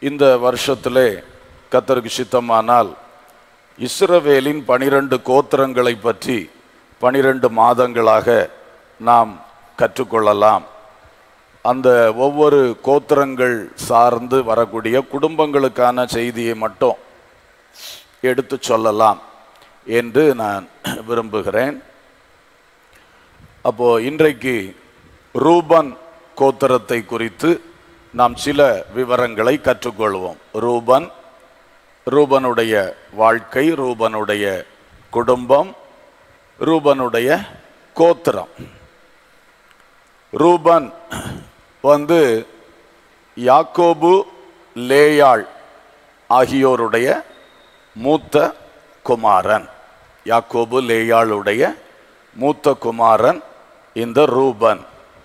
இந்த வருஷத்திலே கத்தருக்கு சித்தமானால் இஸ்ரவேலின் பனிரெண்டு கோத்திரங்களை பற்றி பனிரெண்டு மாதங்களாக நாம் கற்றுக்கொள்ளலாம் அந்த ஒவ்வொரு கோத்திரங்கள் சார்ந்து வரக்கூடிய குடும்பங்களுக்கான செய்தியை மட்டும் எடுத்து சொல்லலாம் என்று நான் விரும்புகிறேன் அப்போ இன்றைக்கு ரூபன் கோத்திரத்தை குறித்து நாம் சில விவரங்களை கற்றுக்கொள்வோம் ரூபன் ரூபனுடைய வாழ்க்கை ரூபனுடைய குடும்பம் ரூபனுடைய கோத்திரம் ரூபன் வந்து யாக்கோபு லேயாள் ஆகியோருடைய மூத்த குமாரன் யாக்கோபு லேயாளுடைய மூத்த குமாரன் இந்த ரூபன்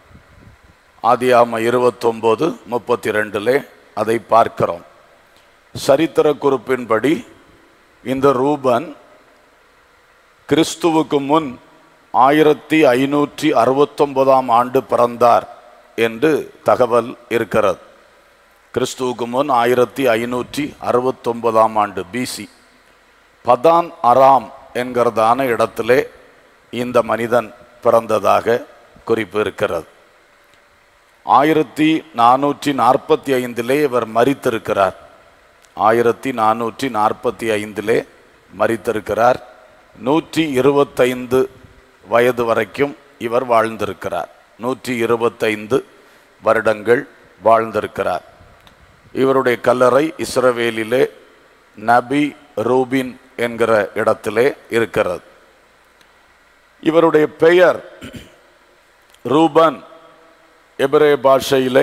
ஆதியாம இருபத்தொம்போது முப்பத்தி ரெண்டிலே அதை பார்க்கிறோம் சரித்திர குறிப்பின்படி இந்த ரூபன் கிறிஸ்துவுக்கு முன் ஆயிரத்தி ஐநூற்றி அறுபத்தொன்பதாம் ஆண்டு பிறந்தார் என்று தகவல் இருக்கிறது கிறிஸ்துவுக்கு முன் ஆயிரத்தி ஐநூற்றி அறுபத்தொன்பதாம் ஆண்டு பிசி பதான் அராம் என்கிறதான இடத்திலே இந்த மனிதன் பிறந்ததாக குறிப்பு இருக்கிறது ஆயிரத்தி நானூற்றி நாற்பத்தி ஐந்திலே இவர் மரித்திருக்கிறார் ஆயிரத்தி நானூற்றி நாற்பத்தி ஐந்திலே மரித்திருக்கிறார் நூற்றி இருபத்தைந்து வயது வரைக்கும் இவர் வாழ்ந்திருக்கிறார் நூற்றி இருபத்தைந்து வருடங்கள் வாழ்ந்திருக்கிறார் இவருடைய கல்லறை இஸ்ரவேலிலே நபி ரூபின் என்கிற இடத்திலே இருக்கிறது இவருடைய பெயர் ரூபன் எபிரே பாஷையிலே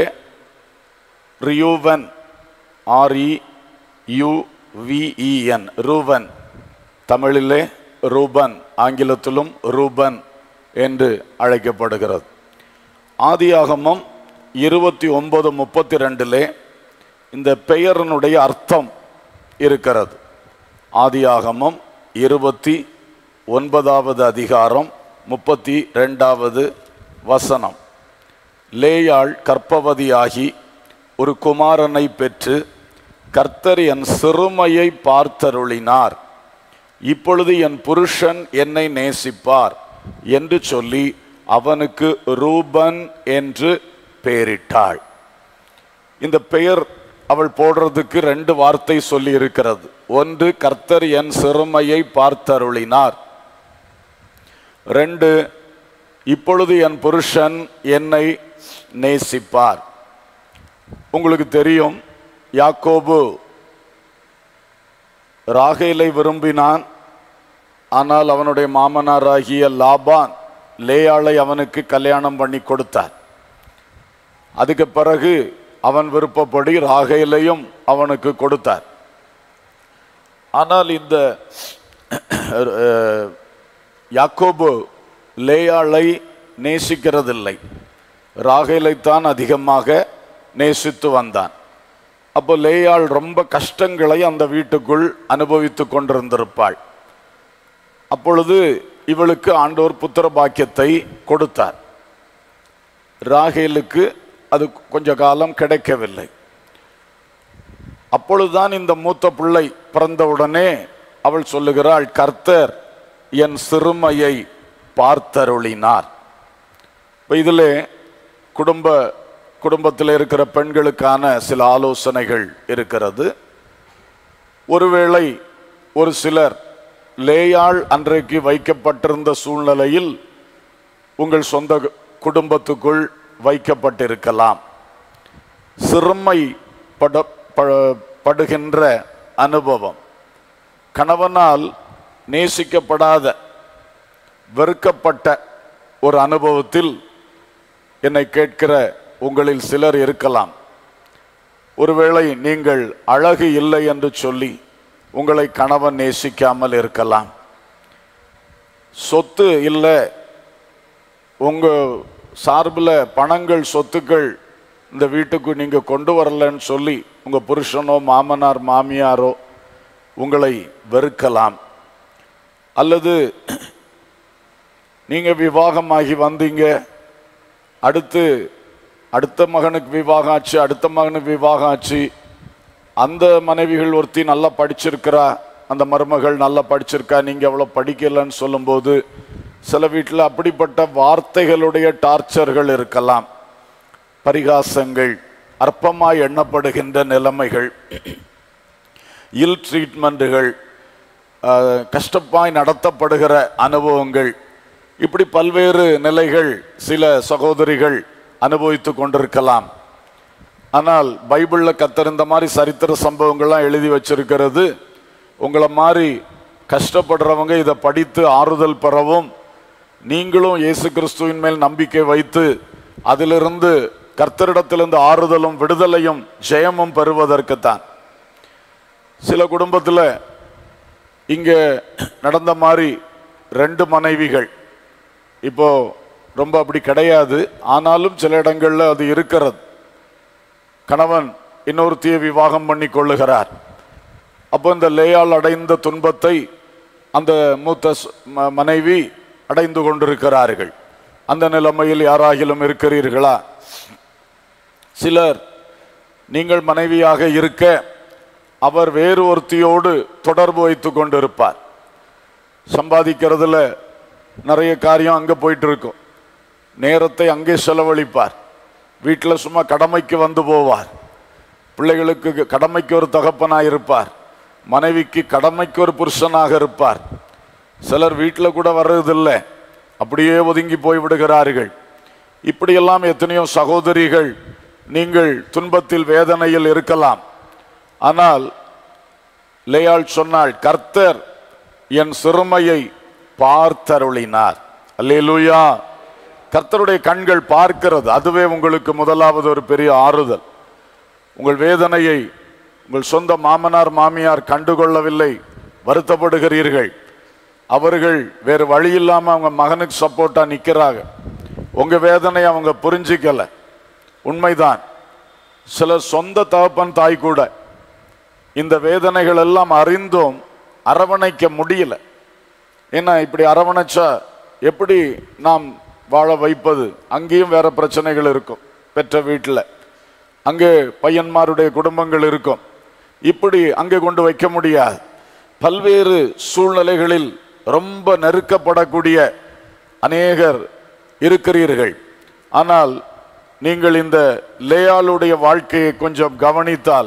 Reuven R E U V E N Reuben தமிழிலே ரூபன் ஆங்கிலத்திலும் ரூபன் என்று அழைக்கப்படுகிறது ஆதியாகமம் இருபத்தி ஒன்பது முப்பத்தி ரெண்டிலே இந்த பெயரினுடைய அர்த்தம் இருக்கிறது ஆதியாகமம் இருபத்தி ஒன்பதாவது அதிகாரம் முப்பத்தி ரெண்டாவது வசனம் லேயாள் கற்பவதியாகி ஒரு குமாரனை பெற்று கர்த்தர் என் சிறுமையை பார்த்தருளினார் இப்பொழுது என் புருஷன் என்னை நேசிப்பார் என்று சொல்லி அவனுக்கு ரூபன் என்று பெயரிட்டாள் இந்த பெயர் அவள் போடுறதுக்கு ரெண்டு வார்த்தை சொல்லி இருக்கிறது ஒன்று கர்த்தர் என் சிறுமையை பார்த்தருளினார் ரெண்டு இப்பொழுது என் புருஷன் என்னை நேசிப்பார் உங்களுக்கு தெரியும் யாக்கோபு ராகேலை விரும்பினான் ஆனால் அவனுடைய மாமனாராகிய லாபான் லேயாளை அவனுக்கு கல்யாணம் பண்ணி கொடுத்தார் அதுக்கு பிறகு அவன் விருப்பப்படி ராகேலையும் அவனுக்கு கொடுத்தார் ஆனால் இந்த அஹ், யாக்கோபு லேயாளை நேசிக்கிறதில்லை ராகேலைத்தான் அதிகமாக நேசித்து வந்தான் அப்போ லேயாள் ரொம்ப கஷ்டங்களை அந்த வீட்டுக்குள் அனுபவித்து கொண்டிருந்திருப்பாள் அப்பொழுது இவளுக்கு ஆண்டோர் புத்திர பாக்கியத்தை கொடுத்தார் ராகேலுக்கு அது கொஞ்ச காலம் கிடைக்கவில்லை அப்பொழுதுதான் இந்த மூத்த பிள்ளை பிறந்தவுடனே அவள் சொல்லுகிறாள் கர்த்தர் என் சிறுமையை பார்த்தருளினார் இப்போ இதில் குடும்ப குடும்பத்தில் இருக்கிற பெண்களுக்கான சில ஆலோசனைகள் இருக்கிறது ஒருவேளை ஒரு சிலர் லேயாள் அன்றைக்கு வைக்கப்பட்டிருந்த சூழ்நிலையில் உங்கள் சொந்த குடும்பத்துக்குள் வைக்கப்பட்டிருக்கலாம் சிறுமை பட ப- படுகின்ற அனுபவம் கணவனால் நேசிக்கப்படாத வெறுக்கப்பட்ட ஒரு அனுபவத்தில் என்னை கேட்கிற உங்களில் சிலர் இருக்கலாம் ஒருவேளை நீங்கள் அழகு இல்லை என்று சொல்லி உங்களை கணவன் நேசிக்காமல் இருக்கலாம் சொத்து இல்லை உங்க சார்பில் பணங்கள் சொத்துக்கள் இந்த வீட்டுக்கு நீங்க கொண்டு வரலன்னு சொல்லி உங்க புருஷனோ மாமனார் மாமியாரோ உங்களை வெறுக்கலாம் அல்லது நீங்க விவாகமாகி வந்தீங்க அடுத்து அடுத்த மகனுக்கு விவாகம் ஆச்சு அடுத்த மகனுக்கு விவாகம் ஆச்சு அந்த மனைவிகள் ஒருத்தி நல்லா படிச்சிருக்கிறா அந்த மருமகள் நல்லா படிச்சிருக்கா நீங்க அவ்வளோ படிக்கலன்னு சொல்லும்போது சில வீட்டில் அப்படிப்பட்ட வார்த்தைகளுடைய டார்ச்சர்கள் இருக்கலாம் பரிகாசங்கள் அற்பமாய் எண்ணப்படுகின்ற நிலைமைகள் இல் ட்ரீட்மெண்ட்டுகள் கஷ்டப்பாய் நடத்தப்படுகிற அனுபவங்கள் இப்படி பல்வேறு நிலைகள் சில சகோதரிகள் அனுபவித்து கொண்டிருக்கலாம் ஆனால் பைபிளில் கத்தறிந்த மாதிரி சரித்திர சம்பவங்கள்லாம் எழுதி வச்சிருக்கிறது உங்களை மாதிரி கஷ்டப்படுறவங்க இதை படித்து ஆறுதல் பெறவும் நீங்களும் இயேசு கிறிஸ்துவின் மேல் நம்பிக்கை வைத்து அதிலிருந்து கர்த்தரிடத்திலிருந்து ஆறுதலும் விடுதலையும் ஜெயமும் பெறுவதற்குத்தான் சில குடும்பத்தில் இங்கே நடந்த மாதிரி ரெண்டு மனைவிகள் இப்போ ரொம்ப அப்படி கிடையாது ஆனாலும் சில இடங்களில் அது இருக்கிறது கணவன் இன்னொருத்தியை விவாகம் பண்ணி கொள்ளுகிறார் அப்போ இந்த லேயால் அடைந்த துன்பத்தை அந்த மூத்த ஸ்- ம- மனைவி அடைந்து கொண்டிருக்கிறார்கள் அந்த நிலைமையில் யாராகிலும் இருக்கிறீர்களா சிலர் நீங்கள் மனைவியாக இருக்க அவர் வேறு ஒருத்தியோடு தொடர்பு வைத்து கொண்டிருப்பார் சம்பாதிக்கிறதுல நிறைய காரியம் அங்கே போயிட்டு இருக்கும் நேரத்தை அங்கே செலவழிப்பார் வீட்டில் சும்மா கடமைக்கு வந்து போவார் பிள்ளைகளுக்கு கடமைக்கு ஒரு தகப்பனாக இருப்பார் மனைவிக்கு கடமைக்கு ஒரு புருஷனாக இருப்பார் சிலர் வீட்டில் கூட வர்றதில்லை அப்படியே ஒதுங்கி போய் விடுகிறார்கள் இப்படியெல்லாம் எத்தனையோ சகோதரிகள் நீங்கள் துன்பத்தில் வேதனையில் இருக்கலாம் ஆனால் லேயாள் சொன்னாள் கர்த்தர் என் சிறுமையை பார்த்தருளினார் அல்லேலூயா கர்த்தருடைய கண்கள் பார்க்கிறது அதுவே உங்களுக்கு முதலாவது ஒரு பெரிய ஆறுதல் உங்கள் வேதனையை உங்கள் சொந்த மாமனார் மாமியார் கண்டுகொள்ளவில்லை வருத்தப்படுகிறீர்கள் அவர்கள் வேறு வழி இல்லாம அவங்க மகனுக்கு சப்போர்ட்டா நிக்கிறாங்க உங்க வேதனை அவங்க புரிஞ்சிக்கல உண்மைதான் சில சொந்த தகப்பன் தாய் கூட இந்த வேதனைகள் எல்லாம் அறிந்தும் அரவணைக்க முடியல ஏன்னா இப்படி அரவணைச்சா எப்படி நாம் வாழ வைப்பது அங்கேயும் வேற பிரச்சனைகள் இருக்கும் பெற்ற வீட்டில் அங்கே பையன்மாருடைய குடும்பங்கள் இருக்கும் இப்படி அங்கே கொண்டு வைக்க முடியாது பல்வேறு சூழ்நிலைகளில் ரொம்ப நெருக்கப்படக்கூடிய அநேகர் இருக்கிறீர்கள் ஆனால் நீங்கள் இந்த லேயாளுடைய வாழ்க்கையை கொஞ்சம் கவனித்தால்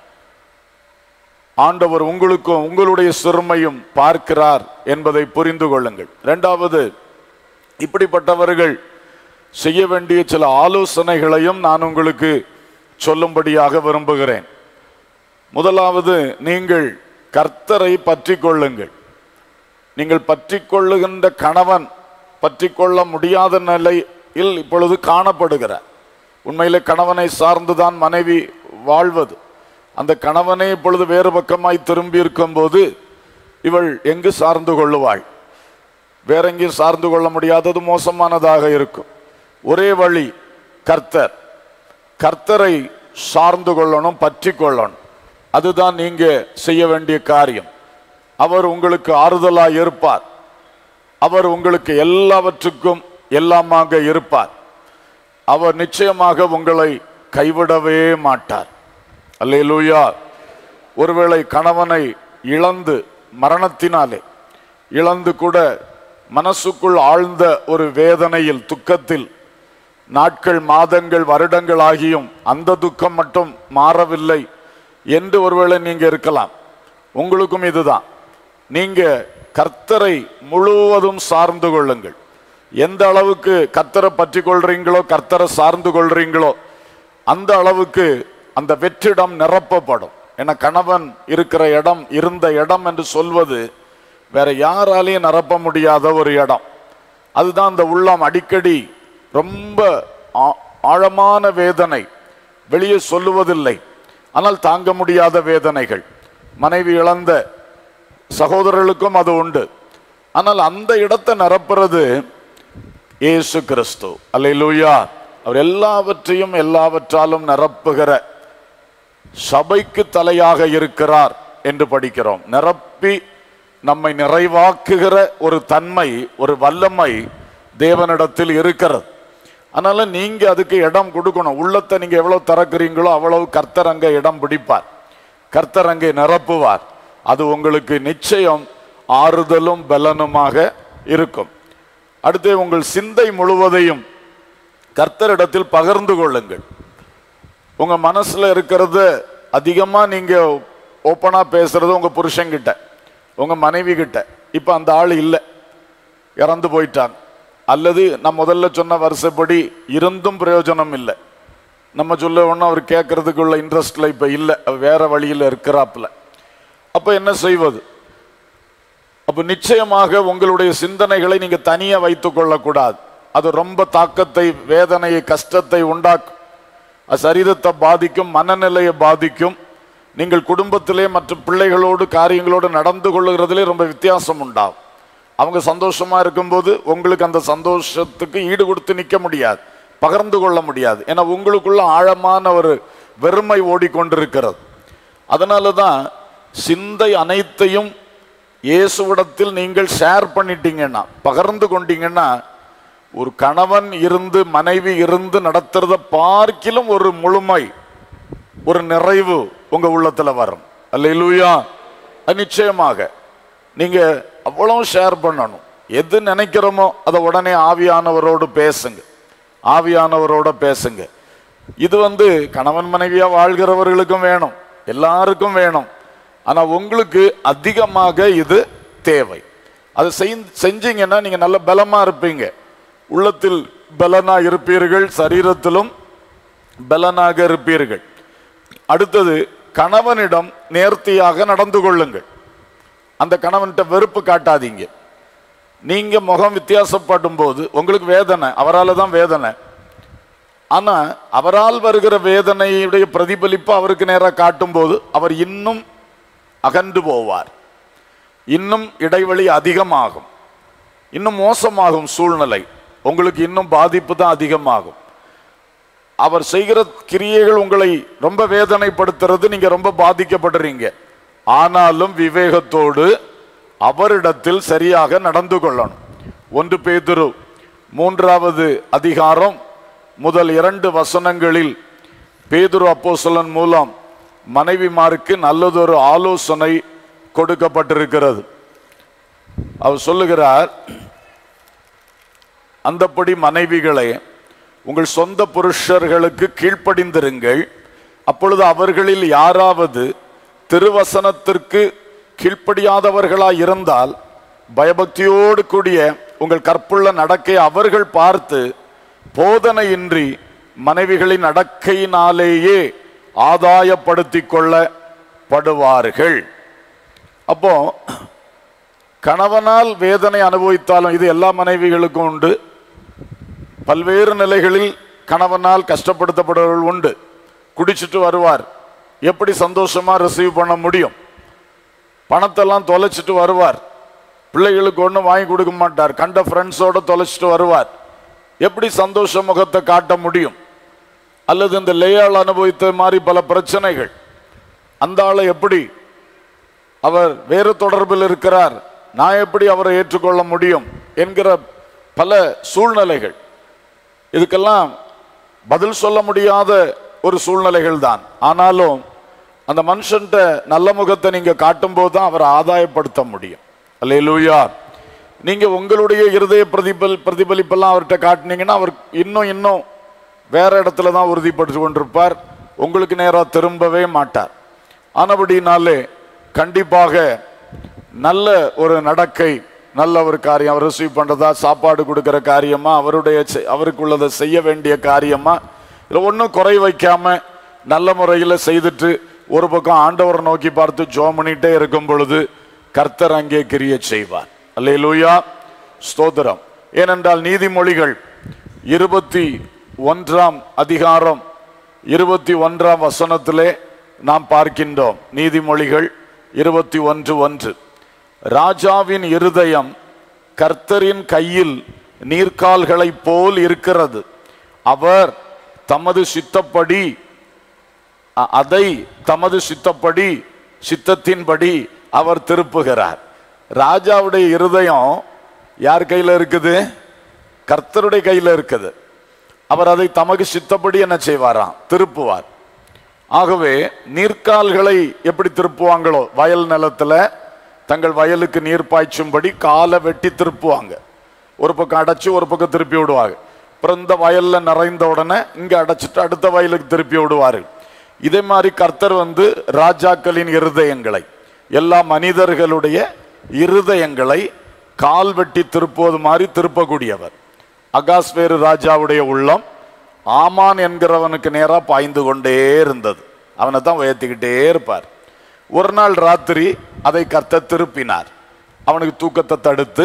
ஆண்டவர் உங்களுக்கும் உங்களுடைய சிறுமையும் பார்க்கிறார் என்பதை புரிந்து கொள்ளுங்கள் இரண்டாவது இப்படிப்பட்டவர்கள் செய்ய வேண்டிய சில ஆலோசனைகளையும் நான் உங்களுக்கு சொல்லும்படியாக விரும்புகிறேன் முதலாவது நீங்கள் கர்த்தரை பற்றி கொள்ளுங்கள் நீங்கள் பற்றி கொள்ளுகின்ற கணவன் பற்றி கொள்ள முடியாத நிலையில் இப்பொழுது காணப்படுகிறார் உண்மையிலே கணவனை சார்ந்துதான் மனைவி வாழ்வது அந்த கணவனே இப்பொழுது வேறு பக்கமாய் திரும்பி இருக்கும்போது இவள் எங்கு சார்ந்து கொள்ளுவாள் வேற எங்கேயும் சார்ந்து கொள்ள முடியாதது மோசமானதாக இருக்கும் ஒரே வழி கர்த்தர் கர்த்தரை சார்ந்து கொள்ளணும் பற்றி கொள்ளணும் அதுதான் நீங்க செய்ய வேண்டிய காரியம் அவர் உங்களுக்கு ஆறுதலாய் இருப்பார் அவர் உங்களுக்கு எல்லாவற்றுக்கும் எல்லாமாக இருப்பார் அவர் நிச்சயமாக உங்களை கைவிடவே மாட்டார் அல்லேலூயா ஒருவேளை கணவனை இழந்து மரணத்தினாலே இழந்து கூட மனசுக்குள் ஆழ்ந்த ஒரு வேதனையில் துக்கத்தில் நாட்கள் மாதங்கள் வருடங்கள் ஆகியும் அந்த துக்கம் மட்டும் மாறவில்லை என்று ஒருவேளை நீங்க இருக்கலாம் உங்களுக்கும் இதுதான் நீங்க கர்த்தரை முழுவதும் சார்ந்து கொள்ளுங்கள் எந்த அளவுக்கு கர்த்தரை பற்றி கொள்றீங்களோ கர்த்தரை சார்ந்து கொள்றீங்களோ அந்த அளவுக்கு அந்த வெற்றிடம் நிரப்பப்படும் என கணவன் இருக்கிற இடம் இருந்த இடம் என்று சொல்வது வேற யாராலையும் நிரப்ப முடியாத ஒரு இடம் அதுதான் அந்த உள்ளம் அடிக்கடி ரொம்ப ஆ- ஆழமான வேதனை வெளியே சொல்லுவதில்லை ஆனால் தாங்க முடியாத வேதனைகள் மனைவி இழந்த சகோதரர்களுக்கும் அது உண்டு ஆனால் அந்த இடத்தை நிரப்புறது இயேசு கிறிஸ்து அல்லேலூயா அவர் எல்லாவற்றையும் எல்லாவற்றாலும் நிரப்புகிற சபைக்கு தலையாக இருக்கிறார் என்று படிக்கிறோம் நிரப்பி நம்மை நிறைவாக்குகிற ஒரு தன்மை ஒரு வல்லமை தேவனிடத்தில் இருக்கிறது அதனால நீங்க அதுக்கு இடம் கொடுக்கணும் உள்ளத்தை நீங்க எவ்வளவு திறக்கிறீங்களோ அவ்வளவு கர்த்தர் அங்க இடம் பிடிப்பார் கர்த்தர் அங்கே நிரப்புவார் அது உங்களுக்கு நிச்சயம் ஆறுதலும் பலனுமாக இருக்கும் அடுத்து உங்கள் சிந்தை முழுவதையும் கர்த்தரிடத்தில் பகிர்ந்து கொள்ளுங்கள் உங்க மனசுல இருக்கிறத அதிகமா நீங்க ஓப்பனா பேசுறது உங்க புருஷன்கிட்ட உங்க மனைவி கிட்ட இப்ப அந்த ஆள் இல்லை இறந்து போயிட்டாங்க அல்லது நான் முதல்ல சொன்ன வருஷப்படி இருந்தும் பிரயோஜனம் இல்லை நம்ம சொல்ல ஒன்றும் அவர் கேட்கறதுக்குள்ள இன்ட்ரெஸ்ட்ல இப்ப இல்லை அவர் வேற வழியில் இருக்கிறாப்புல அப்ப என்ன செய்வது அப்ப நிச்சயமாக உங்களுடைய சிந்தனைகளை நீங்க தனியா வைத்துக் கொள்ளக்கூடாது அது ரொம்ப தாக்கத்தை வேதனையை கஷ்டத்தை உண்டாக்கும் அது சரீரத்தை பாதிக்கும் மனநிலையை பாதிக்கும் நீங்கள் குடும்பத்திலே மற்ற பிள்ளைகளோடு காரியங்களோடு நடந்து கொள்ளுகிறதுலே ரொம்ப வித்தியாசம் உண்டாகும் அவங்க சந்தோஷமா இருக்கும்போது உங்களுக்கு அந்த சந்தோஷத்துக்கு ஈடு கொடுத்து நிற்க முடியாது பகிர்ந்து கொள்ள முடியாது ஏன்னா உங்களுக்குள்ள ஆழமான ஒரு வெறுமை ஓடிக்கொண்டிருக்கிறது அதனால தான் சிந்தை அனைத்தையும் இயேசுவிடத்தில் நீங்கள் ஷேர் பண்ணிட்டீங்கன்னா பகிர்ந்து கொண்டீங்கன்னா ஒரு கணவன் இருந்து மனைவி இருந்து நடத்துறத பார்க்கிலும் ஒரு முழுமை ஒரு நிறைவு உங்க உள்ளத்துல வரும் அல்லேலூயா அது நிச்சயமாக நீங்க அவ்வளவு ஷேர் பண்ணணும் எது நினைக்கிறோமோ அதை உடனே ஆவியானவரோடு பேசுங்க ஆவியானவரோட பேசுங்க இது வந்து கணவன் மனைவியா வாழ்கிறவர்களுக்கும் வேணும் எல்லாருக்கும் வேணும் ஆனா உங்களுக்கு அதிகமாக இது தேவை அது செய்- செஞ்சீங்கன்னா நீங்க நல்ல பலமா இருப்பீங்க உள்ளத்தில் பலனா இருப்பீர்கள் சரீரத்திலும் பலனாக இருப்பீர்கள் அடுத்தது கணவனிடம் நேர்த்தியாக நடந்து கொள்ளுங்கள் அந்த கணவன்கிட்ட வெறுப்பு காட்டாதீங்க நீங்க முகம் வித்தியாசப்படும் போது உங்களுக்கு வேதனை அவரால தான் வேதனை ஆனா அவரால் வருகிற வேதனையுடைய பிரதிபலிப்பு அவருக்கு நேராக காட்டும் போது அவர் இன்னும் அகன்று போவார் இன்னும் இடைவெளி அதிகமாகும் இன்னும் மோசமாகும் சூழ்நிலை உங்களுக்கு இன்னும் பாதிப்பு தான் அதிகமாகும் அவர் செய்கிற கிரியைகள் உங்களை ரொம்ப வேதனைப்படுத்துறது நீங்க ரொம்ப பாதிக்கப்படுறீங்க ஆனாலும் விவேகத்தோடு அவரிடத்தில் சரியாக நடந்து கொள்ளணும் ஒன்று பேதுரு மூன்றாவது அதிகாரம் முதல் இரண்டு வசனங்களில் பேதுரு அப்போஸ்தலன் மூலம் மனைவிமாருக்கு நல்லதொரு ஆலோசனை கொடுக்கப்பட்டிருக்கிறது அவர் சொல்லுகிறார் அந்தப்படி மனைவிகளே உங்கள் சொந்த புருஷர்களுக்கு கீழ்ப்படிந்திருங்கள் அப்பொழுது அவர்களில் யாராவது திருவசனத்திற்கு கீழ்ப்படியாதவர்களாய் இருந்தால் பயபக்தியோடு கூடிய உங்கள் கற்புள்ள நடக்கை அவர்கள் பார்த்து போதனையின்றி மனைவிகளின் நடக்கையினாலேயே ஆதாயப்படுத்திக் கொள்ளப்படுவார்கள் அப்போ கணவனால் வேதனை அனுபவித்தாலும் இது எல்லா மனைவிகளுக்கும் உண்டு பல்வேறு நிலைகளில் கணவனால் கஷ்டப்படுத்தப்படுபவர்கள் உண்டு குடிச்சிட்டு வருவார் எப்படி சந்தோஷமா ரிசீவ் பண்ண முடியும் பணத்தெல்லாம் தொலைச்சிட்டு வருவார் பிள்ளைகளுக்கு ஒன்றும் வாங்கி கொடுக்க மாட்டார் கண்ட ஃப்ரெண்ட்ஸோட தொலைச்சிட்டு வருவார் எப்படி சந்தோஷ முகத்தை காட்ட முடியும் அல்லது இந்த லேயால் அனுபவித்த மாதிரி பல பிரச்சனைகள் அந்த ஆளை எப்படி அவர் வேறு தொடர்பில் இருக்கிறார் நான் எப்படி அவரை ஏற்றுக்கொள்ள முடியும் என்கிற பல சூழ்நிலைகள் இதுக்கெல்லாம் பதில் சொல்ல முடியாத ஒரு சூழ்நிலைகள் தான் ஆனாலும் அந்த மனுஷன்ட்ட நல்ல முகத்தை நீங்க காட்டும்போது தான் அவரை ஆதாயப்படுத்த முடியும் அல்லேலூயா நீங்க உங்களுடைய இருதய பிரதிபல் பிரதிபலிப்பெல்லாம் அவர்கிட்ட காட்டினீங்கன்னா அவர் இன்னும் இன்னும் வேற இடத்துல தான் உறுதிப்படுத்தி கொண்டிருப்பார் உங்களுக்கு நேரா திரும்பவே மாட்டார் ஆனபடினாலே கண்டிப்பாக நல்ல ஒரு நடக்கை நல்ல ஒரு காரியம் அவர் ரிசீவ் பண்றதா சாப்பாடு கொடுக்கிற காரியமா அவருடைய செ- அவருக்குள்ளதை செய்ய வேண்டிய காரியமா இல்லை ஒன்றும் குறை வைக்காம நல்ல முறையில் செய்துட்டு ஒரு பக்கம் ஆண்டவரை நோக்கி பார்த்து ஜோம் பண்ணிட்டே இருக்கும் பொழுது கர்த்தர் அங்கே கிரிய செய்வார் அல்லேலூயா ஸ்தோத்திரம் ஏனென்றால் நீதிமொழிகள் இருபத்தி ஒன்றாம் அதிகாரம் இருபத்தி ஒன்றாம் வசனத்திலே நாம் பார்க்கின்றோம் நீதிமொழிகள் இருபத்தி ஒன்று ஒன்று ராஜாவின் இருதயம் கர்த்தரின் கையில் நீர்க்கால்களைப் போல் இருக்கிறது அவர் தமது சித்தப்படி அ- அதை தமது சித்தப்படி சித்தத்தின்படி அவர் திருப்புகிறார் ராஜாவுடைய இருதயம் யார் கையில இருக்குது கர்த்தருடைய கையில இருக்குது அவர் அதை தமக்கு சித்தப்படி என்ன செய்வாராம் திருப்புவார் ஆகவே நீர்க்கால்களை எப்படி திருப்புவாங்களோ வயல் நிலத்துல தங்கள் வயலுக்கு நீர் பாய்ச்சும்படி காலை வெட்டி திருப்புவாங்க ஒரு பக்கம் அடைச்சு ஒரு பக்கம் திருப்பி விடுவாங்க அப்புறம் இந்த வயல்ல நிறைந்த உடனே இங்க அடைச்சிட்டு அடுத்த வயலுக்கு திருப்பி விடுவாரு இதே மாதிரி கர்த்தர் வந்து ராஜாக்களின் இருதயங்களை எல்லா மனிதர்களுடைய இருதயங்களை கால் வெட்டி திருப்புவது மாதிரி திருப்பக்கூடியவர் அகாஸ்வேரு ராஜாவுடைய உள்ளம் ஆமான் என்கிறவனுக்கு நேரா பாய்ந்து கொண்டே இருந்தது அவனை தான் உயர்த்திக்கிட்டே இருப்பார் ஒரு நாள் ராத்திரி அதை கர்த்தர் திருப்பினார் அவனுக்கு தூக்கத்தை தடுத்து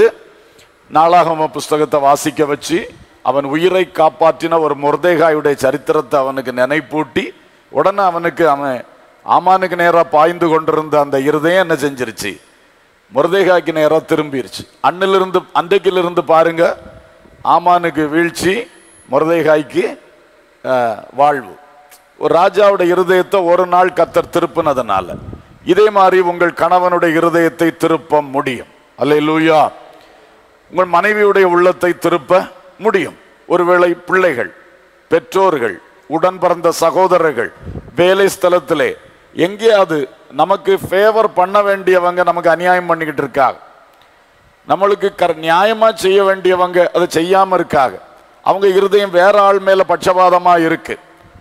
நாளாகம புஸ்தகத்தை வாசிக்க வச்சு அவன் உயிரை காப்பாற்றின ஒரு முர்தேகாயுடைய சரித்திரத்தை அவனுக்கு நினைப்பூட்டி உடனே அவனுக்கு அவன் ஆமானுக்கு நேராக பாய்ந்து கொண்டிருந்த அந்த இருதயம் என்ன செஞ்சிருச்சு முருதேகாய்க்கு நேராக திரும்பிருச்சு அன்னிலிருந்து அன்றைக்கிலிருந்து பாருங்க ஆமானுக்கு வீழ்ச்சி முருதேகாய்க்கு அஹ், வாழ்வு ஒரு ராஜாவோட இருதயத்தை ஒரு நாள் கத்தர் திருப்பினதுனால இதே மாதிரி உங்கள் கணவனுடைய இருதயத்தை திருப்ப முடியும் அல்லேலூயா உங்கள் மனைவியுடைய உள்ளத்தை திருப்ப முடியும் ஒருவேளை பிள்ளைகள் பெற்றோர்கள் உடன் பிறந்த சகோதரர்கள் வேலை ஸ்தலத்திலே எங்கேயாவது நமக்கு ஃபேவர் பண்ண வேண்டியவங்க நமக்கு அநியாயம் பண்ணிக்கிட்டு இருக்காங்க நம்மளுக்கு கர நியாயமா செய்ய வேண்டியவங்க அதை செய்யாம இருக்காங்க அவங்க இருதயம் வேற ஆள் மேல பட்சபாதமா இருக்கு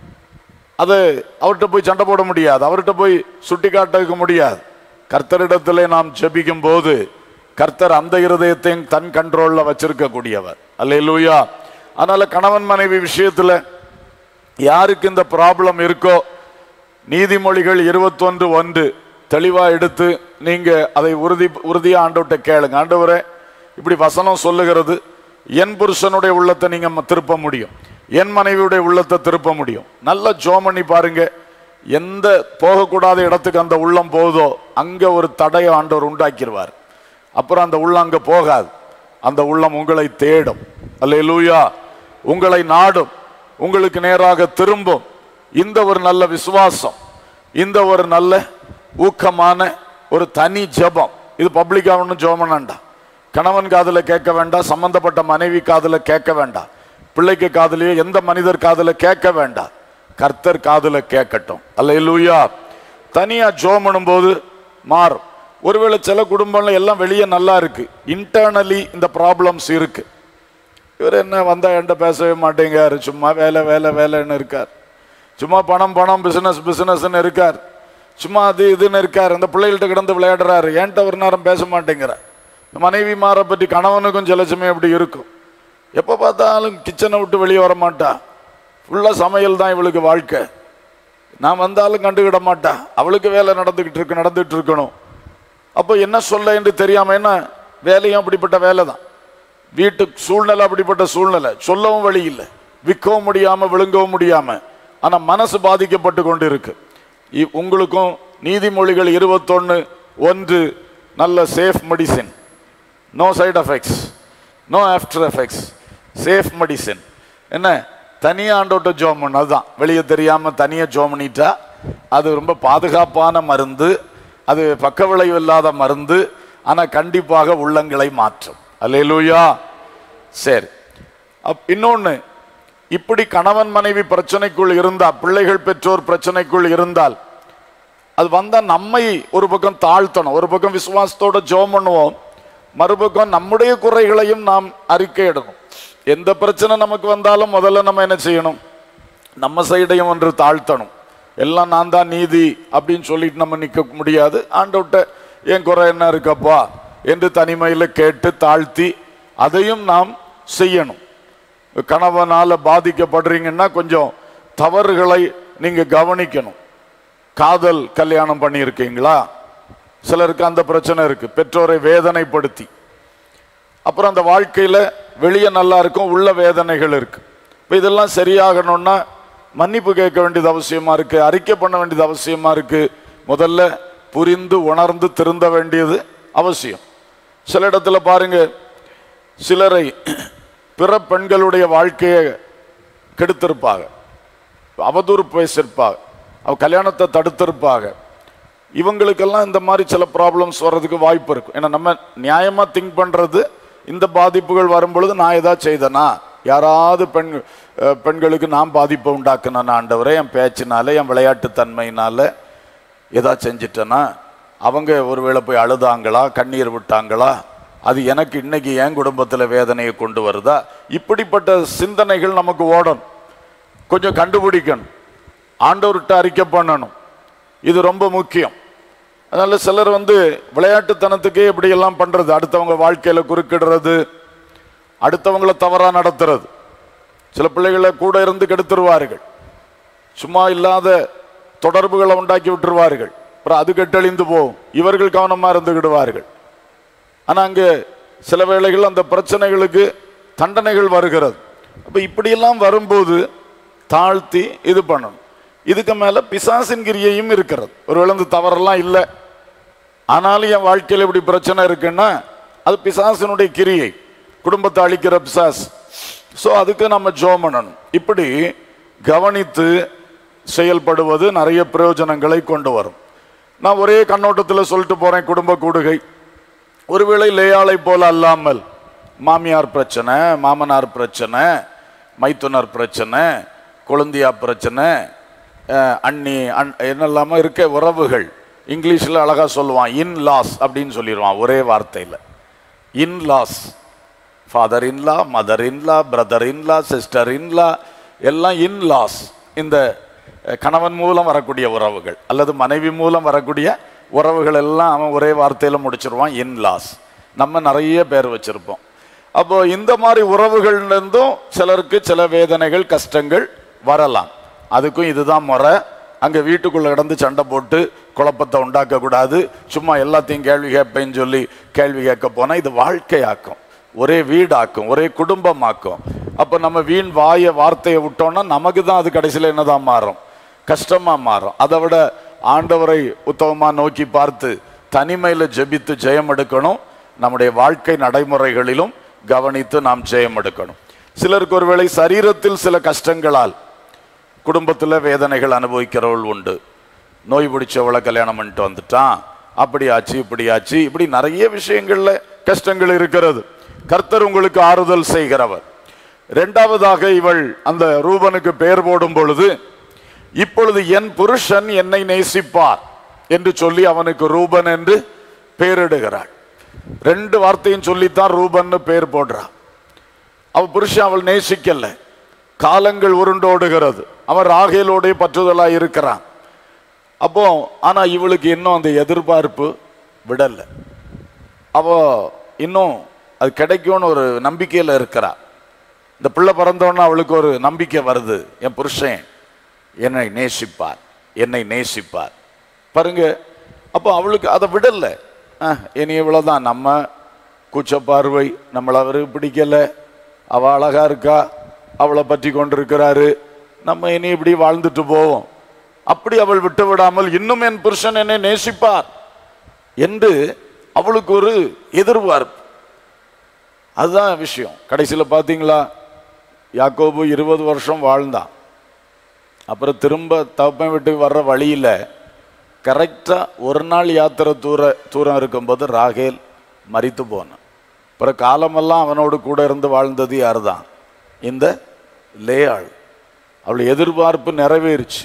அது அவர்கிட்ட போய் சண்டை போட முடியாது அவர்கிட்ட போய் சுட்டி காட்டவும் முடியாது கர்த்தரிடத்திலே நாம் ஜெபிக்கும் போது கர்த்தர் அந்த இருதயத்தையும் தன் கண்ட்ரோல்ல வச்சிருக்க கூடியவர் அல்லேலூயா அதனால கணவன் மனைவி விஷயத்துல யாருக்கு இந்த ப்ராப்ளம் இருக்கோ நீதிமொழிகள் இருபத்தொன்று ஒன்று தெளிவா எடுத்து நீங்க அதை உறுதி உறுதியா ஆண்டவர்கிட்ட கேளுங்க ஆண்டவரே இப்படி வசனம் சொல்லுகிறது என் புருஷனுடைய உள்ளத்தை நீங்க ம- திருப்ப முடியும் என் மனைவியுடைய உள்ளத்தை திருப்ப முடியும் நல்ல ஜோம் பண்ணி பாருங்க எந்த போகக்கூடாத இடத்துக்கு அந்த உள்ளம் போகுதோ அங்க ஒரு தடையை ஆண்டவர் உண்டாக்கிடுவார் அப்புறம் அந்த உள்ளம் அங்க போகாது அந்த உள்ளம் உங்களை தேடும் அல்லேலூயா உங்களை நாடும் உங்களுக்கு நேராக திரும்பும் இந்த ஒரு நல்ல விசுவாசம் இந்த ஒரு நல்ல ஊக்கமான ஒரு தனி ஜெபம் இது பப்ளிக்காக ஒன்றும் ஜெபம் வேண்டாம் கணவன் காதுல கேட்க வேண்டாம் சம்பந்தப்பட்ட மனைவி காதுல கேட்க வேண்டாம் பிள்ளைக்கு காதுலயோ எந்த மனிதர் காதுல கேட்க வேண்டாம் கர்த்தர் காதுல கேட்கட்டும் அல்லேலூயா தனியா ஜெபம் பண்ணும்போது மாறும் ஒருவேளை சில குடும்பம்ல எல்லாம் வெளியே நல்லா இருக்கு இன்டர்னலி இந்த ப்ராப்ளம்ஸ் இருக்கு இவர் என்ன வந்தா என்கிட்ட பேசவே மாட்டேங்காரு சும்மா வேலை வேலை வேலைன்னு இருக்கார் சும்மா பணம் பணம் பிசினஸ் பிசினஸ்ன்னு இருக்கார் சும்மா அது இதுன்னு இருக்கார் இந்த பிள்ளைகள்ட்ட கிடந்து விளையாடுறாரு என்கிட்ட ஒரு நேரம் பேச மாட்டேங்கிறார் மனைவி மாற பற்றி கணவனுக்கும் சில சமயம் இப்படி இருக்கும் எப்போ பார்த்தாலும் கிச்சனை விட்டு வெளியே வர மாட்டா ஃபுல்லாக சமையல் தான் இவளுக்கு வாழ்க்கை நான் வந்தாலும் கண்டுக்கிட மாட்டா அவளுக்கு வேலை நடந்துக்கிட்டு இருக்கு நடந்துட்டு இருக்கணும் அப்போ என்ன சொல்ல என்று தெரியாம என்ன வேலையும் அப்படிப்பட்ட வேலை தான் வீட்டு சூழ்நிலை அப்படிப்பட்ட சூழ்நிலை சொல்லவும் வழி இல்லை விற்கவும் முடியாம விழுங்கவும் முடியாம ஆனா மனசு பாதிக்கப்பட்டு கொண்டு இருக்கு இ- உங்களுக்கும் நீதிமொழிகள் இருபத்தொன்னு ஒன்று நல்ல safe medicine no side effects no after effects safe medicine என்ன தனியா ஆண்டோட்ட ஜோம் பண்ணு அதுதான் வெளியே தெரியாம தனியா ஜோம் பண்ணிட்டா அது ரொம்ப பாதுகாப்பான மருந்து அது பக்க விளைவு இல்லாத மருந்து ஆனா கண்டிப்பாக உள்ளங்களை மாற்றும் அல்லேலூயா சரி அப் இன்னொன்னு இப்படி கணவன் மனைவி பிரச்சனைக்குள் இருந்தா பிள்ளைகள் பெற்றோர் பிரச்சனைக்குள் இருந்தால் அது வந்தா நம்மை ஒரு பக்கம் தாழ்த்தணும் ஒரு பக்கம் விசுவாசத்தோட ஜெபம் பண்ணுவோம் மறுபக்கம் நம்முடைய குறைகளையும் நாம் அறிக்கையிடணும் எந்த பிரச்சனை நமக்கு வந்தாலும் முதல்ல நம்ம என்ன செய்யணும் நம்ம சைடையும் ஒன்று தாழ்த்தணும் எல்லாம் நான் தான் நீதி அப்படின்னு சொல்லிட்டு நம்ம நிற்க முடியாது ஆண்டவட்ட என் குறை என்ன இருக்கப்பா என்று தனிமையில் கேட்டு தாழ்த்தி அதையும் நாம் செய்யணும் கணவனால பாதிக்கப்படுறீங்கன்னா கொஞ்சம் தவறுகளை நீங்க கவனிக்கணும் காதல் கல்யாணம் பண்ணியிருக்கீங்களா சிலருக்கு அந்த பிரச்சனை இருக்கு பெற்றோரை வேதனைப்படுத்தி அப்புறம் அந்த வாழ்க்கையில வெளியே நல்லா இருக்கும் உள்ள வேதனைகள் இருக்கு இப்போ இதெல்லாம் சரியாகணும்னா மன்னிப்பு கேட்க வேண்டியது அவசியமா இருக்கு அறிக்கை பண்ண வேண்டியது அவசியமா இருக்கு முதல்ல புரிந்து உணர்ந்து திருந்த வேண்டியது அவசியம் சில இடத்துல பாருங்க சிலரை பிற பெண்களுடைய வாழ்க்கையை கெடுத்திருப்பாங்க அவதூறு பேசியிருப்பாங்க அவ கல்யாணத்தை தடுத்திருப்பாங்க இவங்களுக்கெல்லாம் இந்த மாதிரி சில ப்ராப்ளம்ஸ் வர்றதுக்கு வாய்ப்பு இருக்கும் ஏன்னா நம்ம நியாயமா திங்க் பண்றது இந்த பாதிப்புகள் வரும் பொழுது நான் ஏதாவது செய்தனா யாராவது பெண் அஹ், பெண்களுக்கு நான் பாதிப்பை உண்டாக்குனேன் ஆண்டவரே என் பேச்சினால என் விளையாட்டு தன்மையினால ஏதாவது செஞ்சிட்டேன்னா அவங்க ஒருவேளை போய் அழுதாங்களா கண்ணீர் விட்டாங்களா அது எனக்கு இன்னைக்கு என் குடும்பத்தில் வேதனையை கொண்டு வருதா இப்படிப்பட்ட சிந்தனைகள் நமக்கு ஓடணும் கொஞ்சம் கண்டுபிடிக்கணும் ஆண்டவர்கிட்ட அறிக்கை பண்ணணும் இது ரொம்ப முக்கியம் அதனால சிலர் வந்து விளையாட்டுத்தனத்துக்கே இப்படியெல்லாம் பண்றது அடுத்தவங்க வாழ்க்கையில குறுக்கிடுறது அடுத்தவங்கள தவறா நடத்துறது சில பிள்ளைகளை கூட இருந்து கெடுத்துருவார்கள் சும்மா இல்லாத தொடர்புகளை உண்டாக்கி விட்டுருவார்கள் அப்புறம் அது கெட்டழிந்து போகும் இவர்கள் கவனமா இருந்துக்கிடுவார்கள் ஆனா அங்கே சில வேளைகள் அந்த பிரச்சனைகளுக்கு தண்டனைகள் வருகிறது அப்ப இப்படியெல்லாம் வரும்போது தாழ்த்தி இது பண்ணணும் இதுக்கு மேல பிசாசின் கிரியையும் இருக்கிறது ஒருவேளை இந்த தவறெல்லாம் இல்லை ஆனாலும் என் வாழ்க்கையில் இப்படி பிரச்சனை இருக்குன்னா அது பிசாசினுடைய கிரியை குடும்பத்தை அழிக்கிற பிசாஸ் ஸோ அதுக்கு நம்ம ஜோம் பண்ணணும் இப்படி கவனித்து செயல்படுவது நிறைய பிரயோஜனங்களை கொண்டு வரும் நான் ஒரே கண்ணோட்டத்தில் சொல்லிட்டு போறேன் குடும்ப கூடுகை ஒருவேளை லேயாளை போல அல்லாமல் மாமியார் பிரச்சனை மாமனார் பிரச்சனை மைத்துனர் பிரச்சனை கொழுந்தியா பிரச்சனை அஹ், அண்ணி அண் என்னெல்லாமோ இருக்க உறவுகள் இங்கிலீஷில் அழகா சொல்லுவான் இன் லாஸ் அப்படின்னு சொல்லிடுவான் ஒரே வார்த்தையில் in laws father in law mother in law brother in law sister in law எல்லாம் இன் லாஸ் இந்த அஹ், கணவன் மூலம் வரக்கூடிய உறவுகள் அல்லது மனைவி மூலம் வரக்கூடிய உறவுகள் எல்லாம் அவன் ஒரே வார்த்தையில் முடிச்சிருவான் இன் லாஸ் நம்ம நிறைய பேர் வச்சிருப்போம் அப்போ இந்த மாதிரி உறவுகள்ல இருந்தும் சிலருக்கு சில வேதனைகள் கஷ்டங்கள் வரலாம் அதுக்கும் இதுதான் முறை அங்க வீட்டுக்குள்ள கிடந்து சண்டை போட்டு குழப்பத்தை உண்டாக்க கூடாது சும்மா எல்லாத்தையும் கேள்வி கேட்பேன்னு சொல்லி கேள்வி கேட்க போனா இது வாழ்க்கையாக்கும் ஒரே வீடாக்கும் ஒரே குடும்பமாக்கும் அப்ப நம்ம வீண் வாய வார்த்தையை விட்டோம்னா நமக்கு தான் அது கடைசியில் என்னதான் மாறும் கஷ்டமா மாறும் அதை விட ஆண்டவரை உத்தமமா நோக்கி பார்த்து தனிமையில ஜெபித்து ஜெயம் எடுக்கணும் நம்முடைய வாழ்க்கை நடைமுறைகளிலும் கவனித்து நாம் ஜெயம் எடுக்கணும் சிலருக்கு ஒருவேளை சரீரத்தில் சில கஷ்டங்களால் குடும்பத்தில் வேதனைகள் அனுபவிக்கிறவள் உண்டு நோய் பிடிச்சவளை கல்யாணம் பண்ணிட்டு வந்துட்டான் அப்படி ஆச்சு இப்படி ஆச்சு இப்படி நிறைய விஷயங்கள்ல கஷ்டங்கள் இருக்கிறது கர்த்தர் உங்களுக்கு ஆறுதல் செய்கிறவர் இரண்டாவதாக இவள் அந்த ரூபனுக்கு பெயர் போடும் பொழுது இப்பொழுது என் புருஷன் என்னை நேசிப்பார் என்று சொல்லி அவனுக்கு ரூபன் என்று பெயரிடுகிறாள் ரெண்டு வார்த்தையும் சொல்லித்தான் ரூபன்னு பெயர் போடுறான் அவ புருஷன் அவள் நேசிக்கல காலங்கள் உருண்டோடுகிறது அவன் ராகேலோடைய பற்றுதலா இருக்கிறான் அப்போ ஆனா இவளுக்கு இன்னும் அந்த எதிர்பார்ப்பு விடல அவ இன்னும் அது கிடைக்கும்னு ஒரு நம்பிக்கையில இருக்கிறா இந்த பிள்ளை பிறந்தோன்னு அவளுக்கு ஒரு நம்பிக்கை வருது என் புருஷன் என்னை நேசிப்பார் என்னை நேசிப்பார் பாருங்க அப்போ அவளுக்கு அதை விடல அஹ், இனி இவ்வளவுதான் நம்ம கூச்ச பார்வை நம்மளை அவருக்கு பிடிக்கல அவ அழகா இருக்கா அவளை பற்றி கொண்டிருக்கிறாரு நம்ம இனி இப்படி வாழ்ந்துட்டு போவோம் அப்படி அவள் விட்டு விடாமல் இன்னும் என் புருஷன் என்னை நேசிப்பார் என்று அவளுக்கு ஒரு எதிர்பார்ப்பு அதுதான் விஷயம் கடைசியில் பார்த்தீங்களா யாக்கோபு இருபது வருஷம் வாழ்ந்தான் அப்புறம் திரும்ப தப்பன் வீட்டுக்கு வர்ற வழியில் கரெக்டாக ஒரு நாள் யாத்திரை தூர தூரம் இருக்கும்போது ராகேல் மரித்து போனான் அப்புறம் காலமெல்லாம் அவனோடு கூட இருந்து வாழ்ந்தது யார் தான் இந்த லேயாள் அவள் எதிர்பார்ப்பு நிறைவேறுச்சு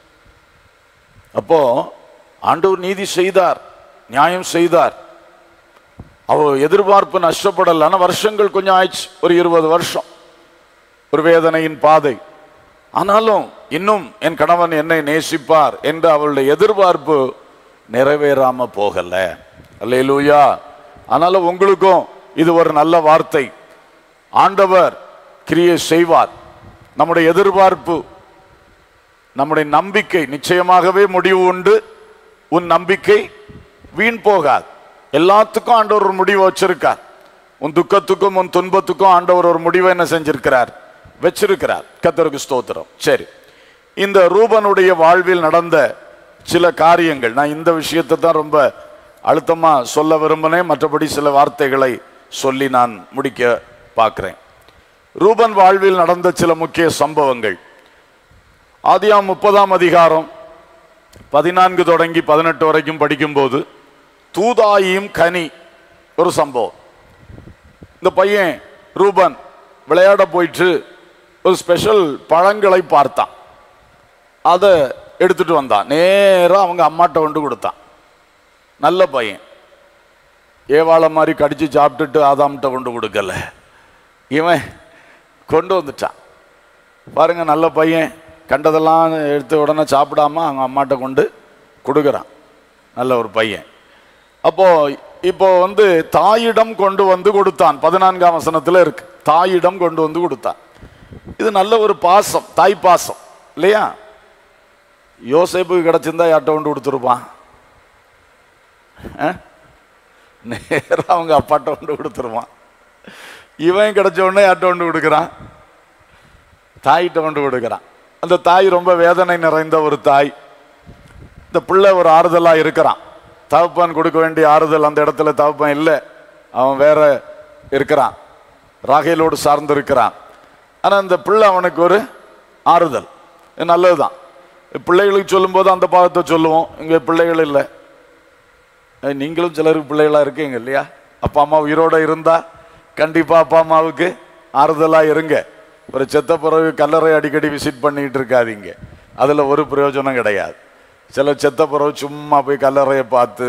அப்போ ஆண்டவர் நீதி செய்தார் நியாயம் செய்தார் அவ எதிர்பார்ப்பு நஷ்டப்படல ஆனா வருஷங்கள் கொஞ்சம் ஆயிடுச்சு ஒரு இருபது வருஷம் ஒரு வேதனையின் பாதை ஆனாலும் இன்னும் என் கணவன் என்னை நேசிப்பார் என்ற அவளுடைய எதிர்பார்ப்பு நிறைவேறாம போகல அல்லேலூயா ஆனாலும் உங்களுக்கும் இது ஒரு நல்ல வார்த்தை ஆண்டவர் கிரியை செய்வார் நம்முடைய எதிர்பார்ப்பு நம்முடைய நம்பிக்கை நிச்சயமாகவே முடிவு உண்டு உன் நம்பிக்கை வீண் போகாது எல்லாத்துக்கும் ஆண்டவர் ஒரு முடிவு வச்சிருக்கார் உன் துக்கத்துக்கும் உன் துன்பத்துக்கும் ஆண்டவர் ஒரு முடிவை என்ன செஞ்சிருக்கிறார் வச்சிருக்கிறார் கத்தருக்கு ஸ்தோத்திரம் சரி இந்த ரூபனுடைய வாழ்வில் நடந்த சில காரியங்கள் நான் இந்த விஷயத்தை தான் ரொம்ப அழுத்தமா சொல்ல விரும்பினேன் மற்றபடி சில வார்த்தைகளை சொல்லி நான் முடிக்க பார்க்கிறேன் ரூபன் வாழ்வில் நடந்த சில முக்கிய சம்பவங்கள் ஆதியாம் முப்பதாம் அதிகாரம் பதினான்கு தொடங்கி பதினெட்டு வரைக்கும் படிக்கும்போது தூதாயும் கனி ஒரு சம்பவம் இந்த பையன் ரூபன் விளையாட போயிட்டு ஒரு ஸ்பெஷல் பழங்களை பார்த்தான் அதை எடுத்துட்டு வந்தான் நேரா அவங்க அம்மாட்ட கொண்டு கொடுத்தான் நல்ல பையன் ஏவாளை மாதிரி கடிச்சு சாப்பிட்டுட்டு ஆதாம்கிட்ட கொண்டு கொடுக்கல இவன் கொண்டு வந்துட்டான் பாருங்க நல்ல பையன் கண்டதெல்லாம் எடுத்து உடனே சாப்பிடாம அவங்க அம்மாட்ட கொண்டு கொடுக்குறான் நல்ல ஒரு பையன் அப்போ இப்போ வந்து தாயிடம் கொண்டு வந்து கொடுத்தான் பதினான்காம் வசனத்துல இருக்கு தாயிடம் கொண்டு வந்து கொடுத்தான் இது நல்ல ஒரு பாசம் தாய் பாசம் இல்லையா யோசேப்புக்கு கிடைச்சிருந்தா யார்கிட்ட கொண்டு கொடுத்துருப்பான் நேரா அவங்க அப்பாட்ட கொண்டு கொடுத்துருவான் இவன் கிடைச்ச உடனே யார்கிட்ட கொண்டு கொடுக்குறான் தாயிட்ட கொண்டு கொடுக்குறான் அந்த தாய் ரொம்ப வேதனை நிறைந்த ஒரு தாய் இந்த பிள்ளை ஒரு ஆறுதலா இருக்கிறான் தகப்பன் கொடுக்க வேண்டிய ஆறுதல் அந்த இடத்துல தகப்பன் இல்லை அவன் வேற இருக்கிறான் ராகேலோடு சார்ந்து இருக்கிறான் ஆனா அந்த பிள்ளை அவனுக்கு ஒரு ஆறுதல் இது நல்லதுதான் பிள்ளைகளுக்கு சொல்லும்போது அந்த பாகத்தை சொல்லுவோம் இங்க பிள்ளைகள் இல்லை அஹ் நீங்களும் சிலருக்கு பிள்ளைகளா இருக்கீங்க இல்லையா அப்பா அம்மா உயிரோட இருந்தா கண்டிப்பா அப்பா அம்மாவுக்கு ஆறுதலா இருங்க ஒரு செத்த பிறகு கல்லறை அடிக்கடி விசிட் பண்ணிட்டு இருக்காதீங்க அதுல ஒரு பிரயோஜனம் கிடையாது சில செத்த பிறகு சும்மா போய் கல்லறையை பார்த்து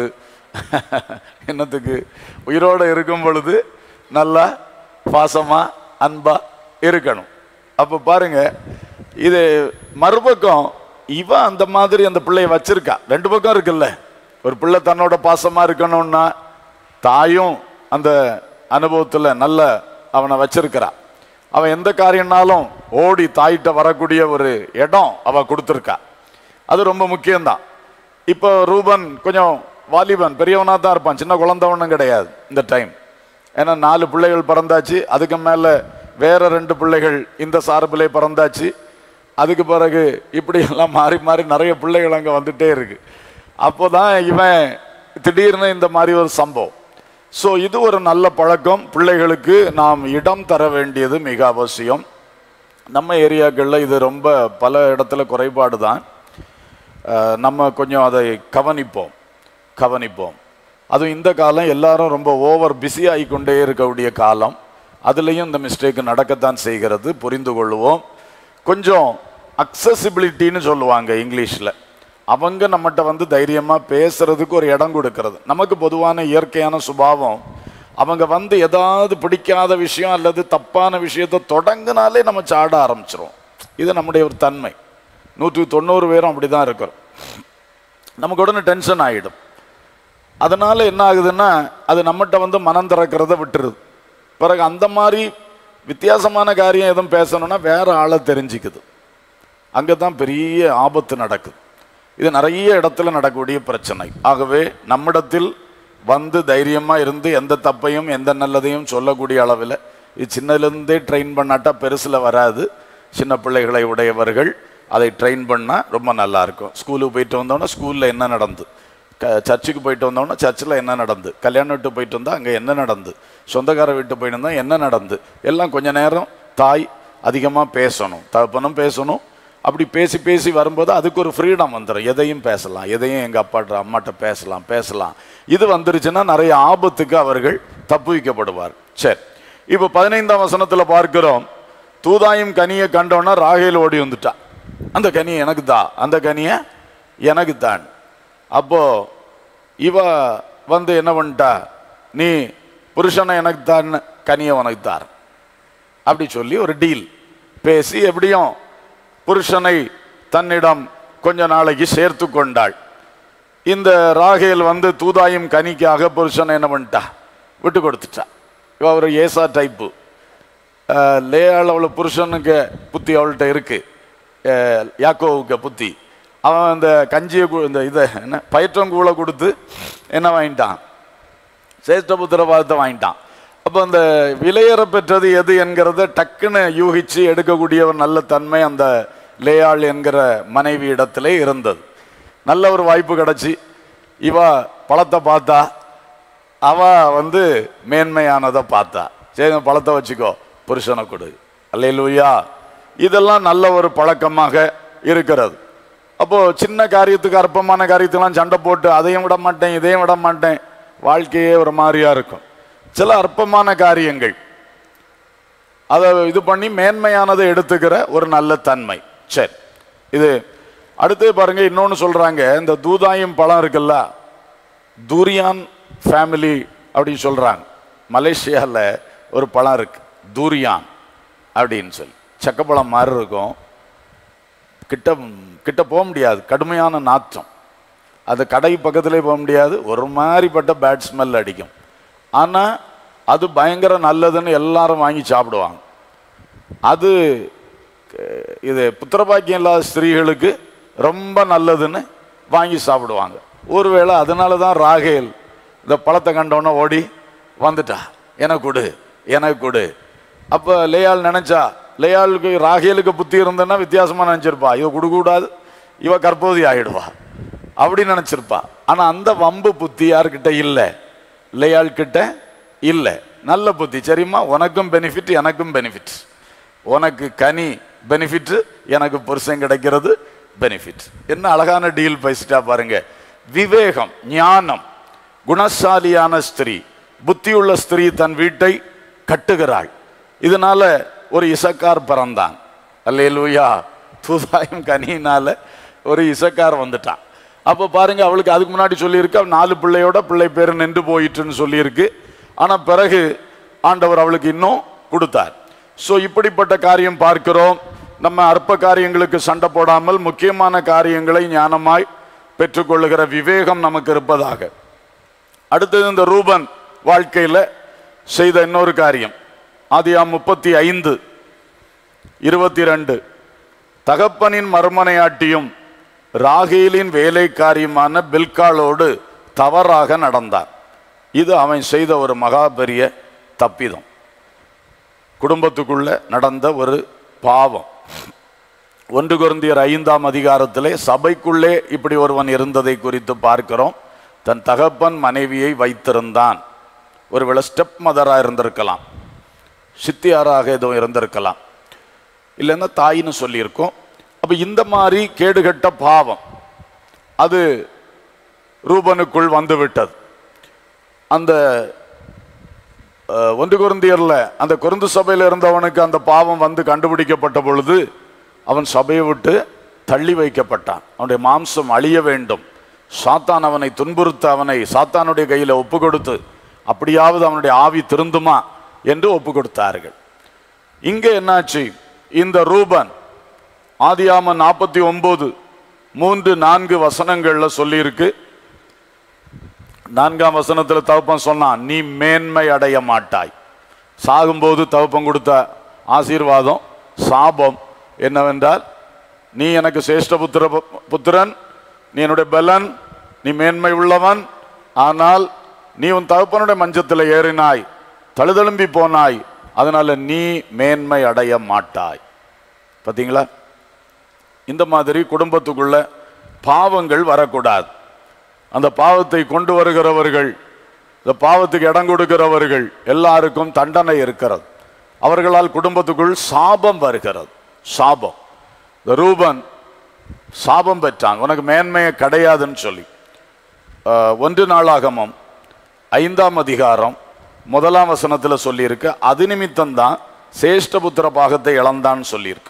என்னத்துக்கு உயிரோட இருக்கும் பொழுது நல்லா பாசமா அன்பா இருக்கணும் அப்ப பாருங்க இது மறுபக்கம் இவன் அந்த மாதிரி அந்த பிள்ளைய வச்சிருக்கா ரெண்டு பக்கம் இருக்குல்ல ஒரு பிள்ளை தன்னோட பாசமா இருக்கணும்னா தாயும் அந்த அனுபவத்துல நல்ல அவனை வச்சிருக்கிறா அவன் எந்த காரியம்னாலும் ஓடி தாயிட்ட வரக்கூடிய ஒரு இடம் அவ கொடுத்துருக்கா அது ரொம்ப முக்கியம்தான் இப்போ ரூபன் கொஞ்சம் வாலிபன் பெரியவனா தான் இருப்பான் சின்ன குழந்தை ஒன்றும் கிடையாது இந்த டைம் ஏன்னா நாலு பிள்ளைகள் பிறந்தாச்சு அதுக்கு மேல வேற ரெண்டு பிள்ளைகள் இந்த சார்பிலே பிறந்தாச்சு அதுக்கு பிறகு இப்படி எல்லாம் மாறி மாறி நிறைய பிள்ளைகள் அங்க வந்துட்டே இருக்கு அப்போதான் இவன் திடீர்னு இந்த மாதிரி ஒரு சம்பவம் ஸோ இது ஒரு நல்ல பழக்கம் பிள்ளைகளுக்கு நாம் இடம் தர வேண்டியது மிக அவசியம் நம்ம ஏரியாக்களில் இது ரொம்ப பல இடத்துல குறைபாடு தான் அஹ், நம்ம கொஞ்சம் அதை கவனிப்போம் கவனிப்போம் அதுவும் இந்த காலம் எல்லாரும் ரொம்ப ஓவர் பிஸி ஆகிக்கொண்டே இருக்கக்கூடிய காலம் அதுலேயும் இந்த மிஸ்டேக் நடக்கத்தான் செய்கிறது புரிந்து கொள்வோம் கொஞ்சம் அக்சசிபிலிட்டின்னு சொல்லுவாங்க இங்கிலீஷில் அவங்க நம்மகிட்ட வந்து தைரியமாக பேசுறதுக்கு ஒரு இடம் கொடுக்கறது நமக்கு பொதுவான இயற்கையான சுபாவம் அவங்க வந்து ஏதாவது பிடிக்காத விஷயம் அல்லது தப்பான விஷயத்தை தொடங்கினாலே நம்ம சாட ஆரம்பிச்சிரும் இது நம்முடைய ஒரு தன்மை நூற்றி தொண்ணூறு பேரும் அப்படி தான் இருக்கிறோம் நமக்கு உடனே டென்ஷன் ஆகிடும் அதனால என்ன ஆகுதுன்னா அது நம்மகிட்ட வந்து மனம் திறக்கிறத விட்டுருது பிறகு அந்த மாதிரி வித்தியாசமான காரியம் எதுவும் பேசணும்னா வேற ஆளை தெரிஞ்சுக்குது அங்கே தான் பெரிய ஆபத்து நடக்குது இது நிறைய இடத்துல நடக்கக்கூடிய பிரச்சனை ஆகவே நம்மிடத்தில் வந்து தைரியமா இருந்து எந்த தப்பையும் எந்த நல்லதையும் சொல்லக்கூடிய அளவில் இது சின்னதுலேருந்தே ட்ரெயின் பண்ணாட்டா பெருசில் வராது சின்ன பிள்ளைகளை உடையவர்கள் அதை ட்ரெயின் பண்ணால் ரொம்ப நல்லா இருக்கும் ஸ்கூலுக்கு போயிட்டு வந்தோன்னா ஸ்கூலில் என்ன நடந்து க சர்ச்சுக்கு போயிட்டு வந்தோன்னா சர்ச்சில் என்ன நடந்து கல்யாண வீட்டு போயிட்டு வந்தால் அங்கே என்ன நடந்து சொந்தக்கார வீட்டு போயிட்டு வந்தால் என்ன நடந்து எல்லாம் கொஞ்ச நேரம் தாய் அதிகமாக பேசணும் தகப்பனும் பேசணும் அப்படி பேசி பேசி வரும்போது அதுக்கு ஒரு ஃப்ரீடம் வந்துடும் எதையும் பேசலாம் எதையும் எங்கள் அப்பாட்ட அம்மாட்ட பேசலாம் பேசலாம் இது வந்துருச்சுன்னா நிறைய ஆபத்துக்கு அவர்கள் தப்புவிக்கப்படுவார் சரி இப்போ பதினைந்தாம் வசனத்தில் பார்க்கிறோம் தூதாயும் கனியை கண்டோன்னா ராகேல் ஓடி வந்துட்டான் அந்த கனி எனக்கு தான் அந்த கனியை எனக்கு தான் அப்போ இவ வந்து என்ன பண்ணிட்டா நீ புருஷனை எனக்கு தான் கனியை உனக்கு தார் அப்படி சொல்லி ஒரு டீல் பேசி எப்படியும் புருஷனை தன்னிடம் கொஞ்ச நாளைக்கு சேர்த்து கொண்டாள் இந்த ராகேல் வந்து தூதாயும் கனிக்காக புருஷனை என்ன பண்ணிட்டா விட்டு கொடுத்துட்டா இவ ஒரு ஏசா டைப்பு லேயாள் அவளை புருஷனுக்கு புத்தி அவள்கிட்ட இருக்கு அஹ், யாக்கோவுக்கு புத்தி அவன் இந்த கஞ்சியை கு- இந்த இதை என்ன பயிற்றங்கூளை கொடுத்து என்ன வாங்கிட்டான் சேஷ்டபுத்திர பாதத்தை வாங்கிட்டான் அப்போ அந்த விலையேற பெற்றது எது என்கிறத டக்குன்னு யூகிச்சு எடுக்கக்கூடிய ஒரு நல்ல தன்மை அந்த லேயாள் என்கிற மனைவி இடத்திலே இருந்தது நல்ல ஒரு வாய்ப்பு கிடைச்சி இவ பழத்தை பார்த்தா அவ வந்து மேன்மையானதை பார்த்தா சரி இந்த பழத்தை வச்சுக்கோ புருஷனை கொடு அல்லேலூயா இதெல்லாம் நல்ல ஒரு பழக்கமாக இருக்கிறது அப்போ சின்ன காரியத்துக்கு அற்பமான காரியத்துக்கெல்லாம் சண்டை போட்டு அதையும் விட மாட்டேன் இதையும் விட மாட்டேன் வாழ்க்கையே ஒரு மாதிரியா இருக்கும் சில அற்பமான காரியங்கள் அதை இது பண்ணி மேன்மையானதை எடுத்துக்கிற ஒரு நல்ல தன்மை சரி இது அடுத்து பாருங்க இன்னொன்னு சொல்றாங்க இந்த தூதாயம் பழம் இருக்குல்ல தூரியான் ஃபேமிலி அப்படின்னு சொல்றாங்க மலேசியால ஒரு பழம் இருக்கு தூரியான் அப்படின்னு சொல்லி சக்கப்பழம் மாதிரி இருக்கும் கிட்ட கிட்ட போக முடியாது கடுமையான நாற்றம் அது கடை பக்கத்திலே போக முடியாது ஒரு மாதிரிப்பட்ட பேட் ஸ்மெல் அடிக்கும் ஆனால் அது பயங்கர நல்லதுன்னு எல்லாரும் வாங்கி சாப்பிடுவாங்க அது அஹ், இது புத்திரபாக்கியம் இல்லாத ஸ்திரீகளுக்கு ரொம்ப நல்லதுன்னு வாங்கி சாப்பிடுவாங்க ஒருவேளை அதனால தான் ராகேல் இந்த பழத்தை கண்டோன்னே ஓடி வந்துட்டா எனக்கு கொடு எனக்கு கொடு அப்போ லேயாள் நினைச்சா லேயாளுக்கு ராகேலுக்கு புத்தி இருந்ததுன்னா வித்தியாசமா நினைச்சிருப்பா இவ கொடுக்கூடாது இவ கற்போதி ஆயிடுவா அப்படி நினைச்சிருப்பா ஆனா அந்த வம்பு புத்தி யார்கிட்ட இல்லை லேயாள் கிட்ட இல்லை நல்ல புத்தி சரிம்மா உனக்கும் பெனிஃபிட் எனக்கும் பெனிஃபிட் உனக்கு கனி பெனிஃபிட் எனக்கு புருஷன் கிடைக்கிறது பெனிஃபிட் என்ன அழகான டீல் பேசிட்டா பாருங்க விவேகம் ஞானம் குணசாலியான ஸ்திரீ புத்தியுள்ள ஸ்திரீ தன் வீட்டை கட்டுகிறாள் இதனால ஒரு இசக்கார் பிறந்தான் அல்லேலூயா தூதாயம் கனியினால ஒரு இசக்கார் வந்துட்டான் அப்போ பாருங்க அவளுக்கு அதுக்கு முன்னாடி சொல்லியிருக்கு அவள் நாலு பிள்ளையோட பிள்ளை பேர் நின்று போயிட்டுன்னு சொல்லியிருக்கு ஆனா பிறகு ஆண்டவர் அவளுக்கு இன்னும் கொடுத்தார் ஸோ இப்படிப்பட்ட காரியம் பார்க்கிறோம் நம்ம அற்ப காரியங்களுக்கு சண்டை போடாமல் முக்கியமான காரியங்களை ஞானமாய் பெற்றுக்கொள்ளுகிற விவேகம் நமக்கு இருப்பதாக அடுத்தது இந்த ரூபன் வாழ்க்கையில செய்த இன்னொரு காரியம் ஆதியா முப்பத்தி ஐந்து இருபத்தி ரெண்டு தகப்பனின் மறுமனையாட்டியும் ராகேலின் வேலைக்காரியுமான பில்காலோடு தவறாக நடந்தார் இது அவன் செய்த ஒரு மகா பெரிய தப்பிதம் குடும்பத்துக்குள்ள நடந்த ஒரு பாவம் ஒன்று குருந்தியர் ஐந்தாம் அதிகாரத்திலே சபைக்குள்ளே இப்படி ஒருவன் இருந்ததை குறித்து பார்க்கிறோம் தன் தகப்பன் மனைவியை வைத்திருந்தான் ஒருவேளை ஸ்டெப் மதராக இருந்திருக்கலாம் சித்தியாராக எதுவும் இருந்திருக்கலாம் இல்லைன்னா தாயின்னு சொல்லியிருக்கோம் அப்போ இந்த மாதிரி கேடுகட்ட பாவம் அது ரூபனுக்குள் வந்து விட்டது அந்த அஹ், ஒன்று குருந்தியர்ல அந்த குருந்து சபையில் இருந்தவனுக்கு அந்த பாவம் வந்து கண்டுபிடிக்கப்பட்ட பொழுது அவன் சபையை விட்டு தள்ளி வைக்கப்பட்டான் அவனுடைய மாம்சம் அழிய வேண்டும் சாத்தான் அவனை துன்புறுத்த அவனை சாத்தானுடைய கையில் ஒப்பு கொடுத்து அப்படியாவது அவனுடைய ஆவி திருந்துமா என்று ஒப்பு கொடுத்தார்கள் இங்கே என்னாச்சு இந்த ரூபன் ஆதியாம நாற்பத்தி ஒன்பது மூன்று நான்கு வசனங்கள்ல சொல்லியிருக்கு நான்காம் வசனத்துல தகப்பன் சொன்னான் நீ மேன்மை அடைய மாட்டாய் சாகும்போது தகப்பன் கொடுத்த ஆசீர்வாதம் சாபம் என்னவென்றால் நீ எனக்கு சேஷ்ட புத்திர புத்திரன் நீ என்னுடைய பலன் நீ மேன்மை உள்ளவன் ஆனால் நீ உன் தகப்பனுடைய மஞ்சத்தில் ஏறினாய் தழுதழும்பி போனாய் அதனால நீ மேன்மை அடைய மாட்டாய் பார்த்தீங்களா இந்த மாதிரி குடும்பத்துக்குள்ள பாவங்கள் வரக்கூடாது அந்த பாவத்தை கொண்டு வருகிறவர்கள் இந்த பாவத்துக்கு இடம் கொடுக்கிறவர்கள் எல்லாருக்கும் தண்டனை இருக்கிறது அவர்களால் குடும்பத்துக்குள் சாபம் வருகிறது சாபம் இந்த ரூபன் சாபம் பெற்றான் உனக்கு மேன்மையை கிடையாதுன்னு சொல்லி அஹ், ஒன்று நாளாகமம் ஐந்தாம் அதிகாரம் முதலாம் வசனத்துல சொல்லியிருக்கு அது நிமித்தம்தான் சேஷ்டபுத்திர பாகத்தை இழந்தான்னு சொல்லியிருக்கு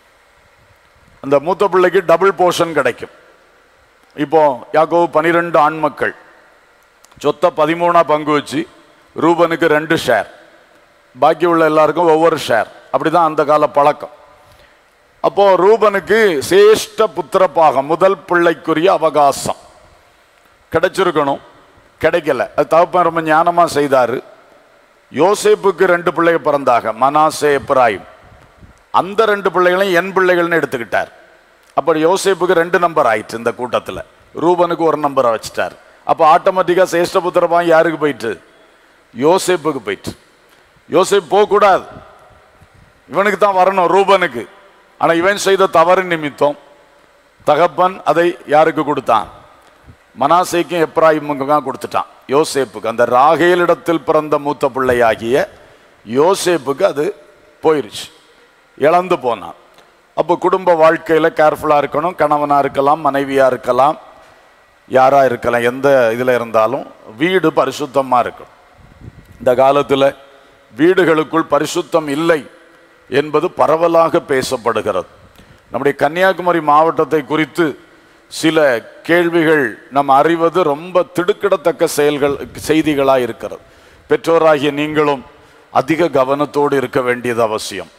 அந்த மூத்த பிள்ளைக்கு டபுள் போர்ஷன் கிடைக்கும் இப்போ யாக்கோவு பனிரெண்டு ஆண் மக்கள் சொத்தை பதிமூணா பங்கு வச்சு ரூபனுக்கு ரெண்டு ஷேர் பாக்கி உள்ள எல்லாருக்கும் ஒவ்வொரு ஷேர் அப்படிதான் அந்த கால பழக்கம் அப்போ ரூபனுக்கு சேஷ்ட புத்திர பாகம் முதல் பிள்ளைக்குரிய அவகாசம் கிடைச்சிருக்கணும் கிடைக்கல அது தகப்பன் ரொம்ப ஞானமா செய்தாரு யோசேப்புக்கு ரெண்டு பிள்ளைங்க பிறந்தாக மனாசே எப்ராயிம் அந்த ரெண்டு பிள்ளைகளையும் என் பிள்ளைகள்னு எடுத்துக்கிட்டார் அப்ப யோசேப்புக்கு ரெண்டு நம்பர் ஆயிடுச்சு இந்த கூட்டத்துல ரூபனுக்கு ஒரு நம்பரை வச்சுட்டார் அப்ப ஆட்டோமேட்டிக்கா சேஷ்டபுத்திரபாகம் யாருக்கு போயிட்டு யோசேப்புக்கு போயிட்டு யோசேப் போகக்கூடாது இவனுக்கு தான் வரணும் ரூபனுக்கு ஆனா இவன் செய்த தவறு நிமித்தம் தகப்பன் அதை யாருக்கு கொடுத்தான் மனாசேக்கும் எப்ராயிமுக்கு தான் கொடுத்துட்டான் யோசேப்புக்கு அந்த ராகேலிடத்தில் பிறந்த மூத்த பிள்ளையாகிய யோசேப்புக்கு அது போயிருச்சு இழந்து போனான் அப்போ குடும்ப வாழ்க்கையில கேர்ஃபுல்லா இருக்கணும் கணவனா இருக்கலாம் மனைவியா இருக்கலாம் யாரா இருக்கலாம் எந்த இதுல இருந்தாலும் வீடு பரிசுத்தமா இருக்கணும் இந்த காலத்துல வீடுகளுக்குள் பரிசுத்தம் இல்லை என்பது பரவலாக பேசப்படுகிறது நம்முடைய கன்னியாகுமரி மாவட்டத்தை குறித்து சில கேள்விகள் நாம் அறிவது ரொம்ப திடுக்கிடத்தக்க செயல்கள் செய்திகளாக இருக்கிறது பெற்றோராகிய நீங்களும் அதிக கவனத்தோடு இருக்க வேண்டியது அவசியம்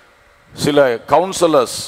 சில கவுன்சிலர்ஸ்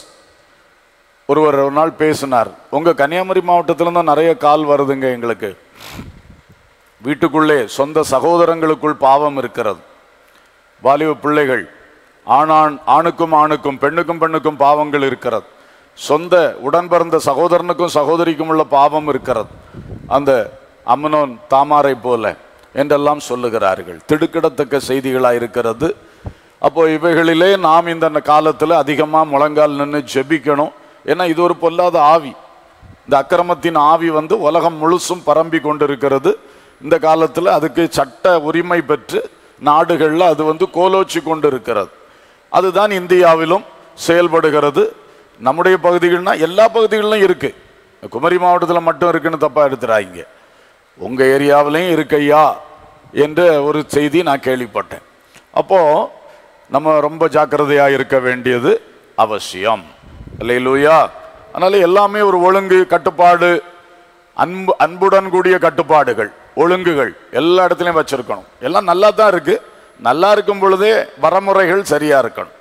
ஒருவர் ஒரு நாள் பேசினார் உங்க கன்னியாகுமரி மாவட்டத்துல தான் நிறைய கால் வருதுங்க எங்களுக்கு வீட்டுக்குள்ளே சொந்த சகோதரங்களுக்குள் பாவம் இருக்கிறது வாலிப பிள்ளைகள் ஆணான் ஆணுக்கும் ஆணுக்கும் பெண்ணுக்கும் பெண்ணுக்கும் பாவங்கள் இருக்கிறது சொந்த உடன் பிறந்த சகோதரனுக்கும் சகோதரிக்கும் உள்ள பாவம் இருக்கிறது அந்த அம்மனோன் தாமாரை போல என்றெல்லாம் சொல்லுகிறார்கள் திடுக்கிடத்தக்க செய்திகளாக இருக்கிறது அப்போ இவைகளிலே நாம் இந்த காலத்தில் அதிகமாக முழங்கால் நின்று ஜெபிக்கணும் ஏன்னா இது ஒரு பொல்லாத ஆவி இந்த அக்கிரமத்தின் ஆவி வந்து உலகம் முழுசும் பரம்பி கொண்டிருக்கிறது இந்த காலத்தில் அதுக்கு சட்ட உரிமை பெற்று நாடுகளில் அது வந்து கோலோச்சி கொண்டு இருக்கிறது அதுதான் இந்தியாவிலும் செயல்படுகிறது நம்முடைய பகுதிகள்னா எல்லா பகுதிகளிலும் இருக்கு குமரி மாவட்டத்தில் மட்டும் இருக்குன்னு தப்பா எடுத்துறாங்க உங்க ஏரியாவிலையும் இருக்கையா என்ற ஒரு செய்தி நான் கேள்விப்பட்டேன் அப்போ நம்ம ரொம்ப ஜாக்கிரதையா இருக்க வேண்டியது அவசியம் இல்லையிலூயா அதனால எல்லாமே ஒரு ஒழுங்கு கட்டுப்பாடு அன்பு அன்புடன் கூடிய கட்டுப்பாடுகள் ஒழுங்குகள் எல்லா இடத்துலையும் வச்சிருக்கணும் எல்லாம் நல்லா தான் இருக்கு நல்லா இருக்கும் பொழுதே வரமுறைகள் சரியா இருக்கணும்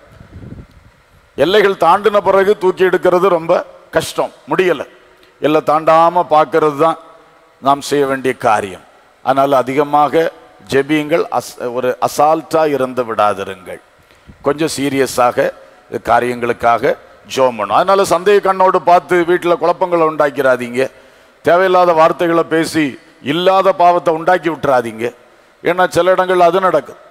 எல்லைகள் தாண்டின பிறகு தூக்கி எடுக்கிறது ரொம்ப கஷ்டம் முடியல எல்லை தாண்டாம பார்க்கறது தான் நாம் செய்ய வேண்டிய காரியம் அதனால அதிகமாக ஜெபியுங்கள் அஸ் ஒரு அசால்ட்டா இருந்து விடாதிருங்கள் கொஞ்சம் சீரியஸாக காரியங்களுக்காக ஜோம் பண்ணும் அதனால சந்தேக கண்ணோடு பார்த்து வீட்டில் குழப்பங்களை உண்டாக்கிறாதீங்க தேவையில்லாத வார்த்தைகளை பேசி இல்லாத பாவத்தை உண்டாக்கி விட்டுறாதீங்க ஏன்னா சில இடங்கள் அது நடக்குது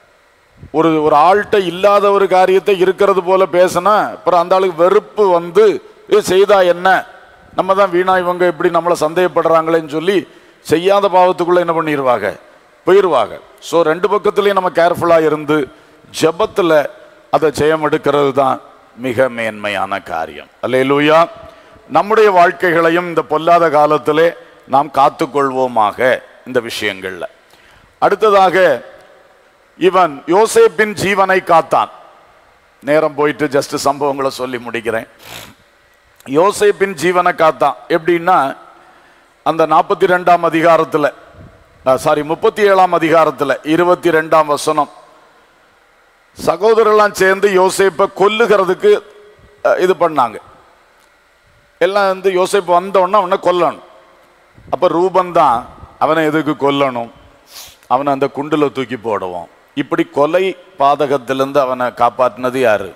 ஒரு ஒரு ஆள்கிட்ட இல்லாத ஒரு காரியத்தை இருக்கிறது போல பேசினா அப்புறம் அந்த ஆளுக்கு வெறுப்பு வந்து இது செய்தா என்ன நம்ம தான் வீணா இவங்க இப்படி நம்மளை சந்தேகப்படுறாங்களேன்னு சொல்லி செய்யாத பாவத்துக்குள்ள என்ன பண்ணிடுவாங்க போயிடுவாங்க ஸோ ரெண்டு பக்கத்துலையும் நம்ம கேர்ஃபுல்லாக இருந்து ஜெபத்தில் அதை ஜெயம் எடுக்கிறது தான் மிக மேன்மையான காரியம் அல்லேலூயா நம்முடைய வாழ்க்கைகளையும் இந்த பொல்லாத காலத்திலே நாம் காத்துக்கொள்வோமாக இந்த விஷயங்கள்ல அடுத்ததாக இவன் யோசேப்பின் ஜீவனை காத்தான் நேரம் போயிட்டு ஜஸ்ட் சம்பவங்களை சொல்லி முடிக்கிறேன் யோசேப்பின் ஜீவனை காத்தான் எப்படின்னா அந்த நாற்பத்தி ரெண்டாம் அதிகாரத்தில் சாரி முப்பத்தி ஏழாம் அதிகாரத்தில் இருபத்தி ரெண்டாம் வசனம் சகோதரர்லாம் சேர்ந்து யோசேப்பை கொல்லுகிறதுக்கு அஹ், இது பண்ணாங்க எல்லாம் வந்து யோசேப்பு வந்தோடனே அவனை கொல்லணும் அப்போ ரூபன் தான் அவனை எதுக்கு கொல்லணும் அவனை அந்த குண்டுல தூக்கி போடுவோம் இப்படி கொலை பாதகத்திலிருந்து அவனை காப்பாற்றினது யாரு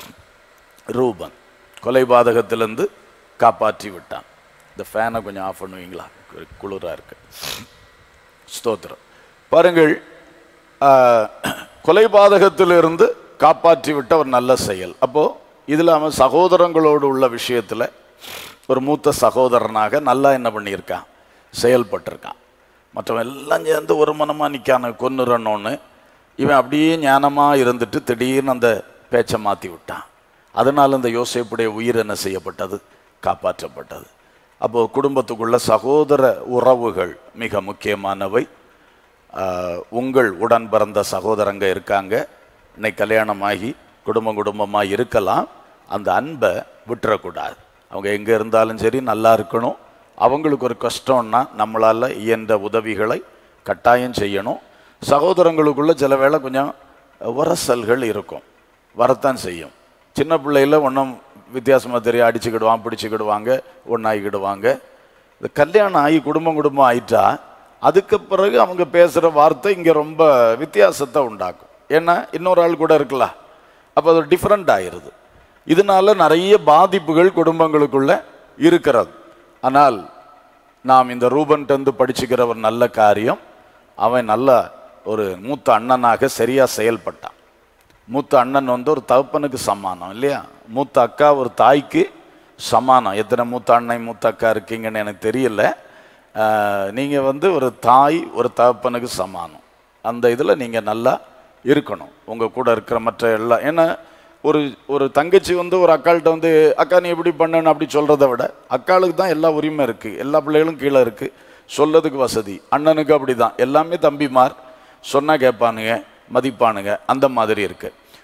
ரூபன் கொலை பாதகத்திலிருந்து காப்பாற்றி விட்டான் இந்த ஃபேனை கொஞ்சம் ஆஃப் பண்ணுவீங்களா குளிராக இருக்கு ஸ்தோத்திரம் பாருங்கள் ஆஹ், கொலை பாதகத்திலிருந்து காப்பாற்றி விட்ட ஒரு நல்ல செயல் அப்போ இதில் அவன் சகோதரங்களோடு உள்ள விஷயத்தில் ஒரு மூத்த சகோதரனாக நல்லா என்ன பண்ணியிருக்கான் செயல்பட்டிருக்கான் மற்றவன் எல்லாம் சேர்ந்து ஒரு மனமாக நிற்கான கொன்னுறணும்னு இவன் அப்படியே ஞானமாக இருந்துட்டு திடீர்னு அந்த பேச்சை மாற்றி விட்டான் அதனால இந்த யோசேப்புடைய உயிர் என்ன செய்யப்பட்டது காப்பாற்றப்பட்டது அப்போ குடும்பத்துக்குள்ள சகோதர உறவுகள் மிக முக்கியமானவை ஆஹ், உங்கள் உடன் பிறந்த சகோதரங்க இருக்காங்க இன்னைக்கு கல்யாணமாகி குடும்பம் குடும்பமாக இருக்கலாம் அந்த அன்பை விட்டுறக்கூடாது அவங்க எங்கே இருந்தாலும் சரி நல்லா இருக்கணும் அவங்களுக்கு ஒரு கஷ்டம்னா நம்மளால் இயன்ற உதவிகளை கட்டாயம் செய்யணும் சகோதரங்களுக்குள்ள சில வேளை கொஞ்சம் உரசல்கள் இருக்கும் வரத்தான் செய்யும் சின்ன பிள்ளையில ஒன்றும் வித்தியாசமாக தெரியும் அடிச்சுக்கிடுவான் பிடிச்சிக்கிடுவாங்க ஒன்றாகிக்கிடுவாங்க இந்த கல்யாணம் ஆகி குடும்பம் குடும்பம் ஆயிட்டா அதுக்கு பிறகு அவங்க பேசுகிற வார்த்தை இங்கே ரொம்ப வித்தியாசத்தை உண்டாக்கும் ஏன்னா இன்னொரு ஆள் கூட இருக்கலாம் அப்போ அது டிஃப்ரெண்ட் ஆயிருது இதனால நிறைய பாதிப்புகள் குடும்பங்களுக்குள்ள இருக்கிறது ஆனால் நாம் இந்த ரூபன்ட்டு படிச்சுக்கிற ஒரு நல்ல காரியம் அவன் நல்ல ஒரு மூத்த அண்ணனாக சரியா செயல்பட்டான் மூத்த அண்ணன் வந்து ஒரு தகப்பனுக்கு சமானம் இல்லையா மூத்த அக்கா ஒரு தாய்க்கு சமானம் எத்தனை மூத்த அண்ணன் மூத்த அக்கா இருக்கீங்கன்னு எனக்கு தெரியல ஆஹ், நீங்க வந்து ஒரு தாய் ஒரு தகப்பனுக்கு சமானம் அந்த இதில் நீங்க நல்லா இருக்கணும் உங்க கூட இருக்கிற மற்ற எல்லாம் ஏன்னா ஒரு ஒரு தங்கச்சி வந்து ஒரு அக்காள்கிட்ட வந்து அக்கா நீ எப்படி பண்ணணும் அப்படி சொல்றதை விட அக்காளுக்கு தான் எல்லா உரிமை இருக்கு எல்லா பிள்ளைகளும் கீழே இருக்கு சொல்லதுக்கு வசதி அண்ணனுக்கு அப்படிதான் எல்லாமே தம்பிமார் சொன்னா கேட்பானுங்க மதிப்பானுங்க அந்த மாதிரி இருக்கு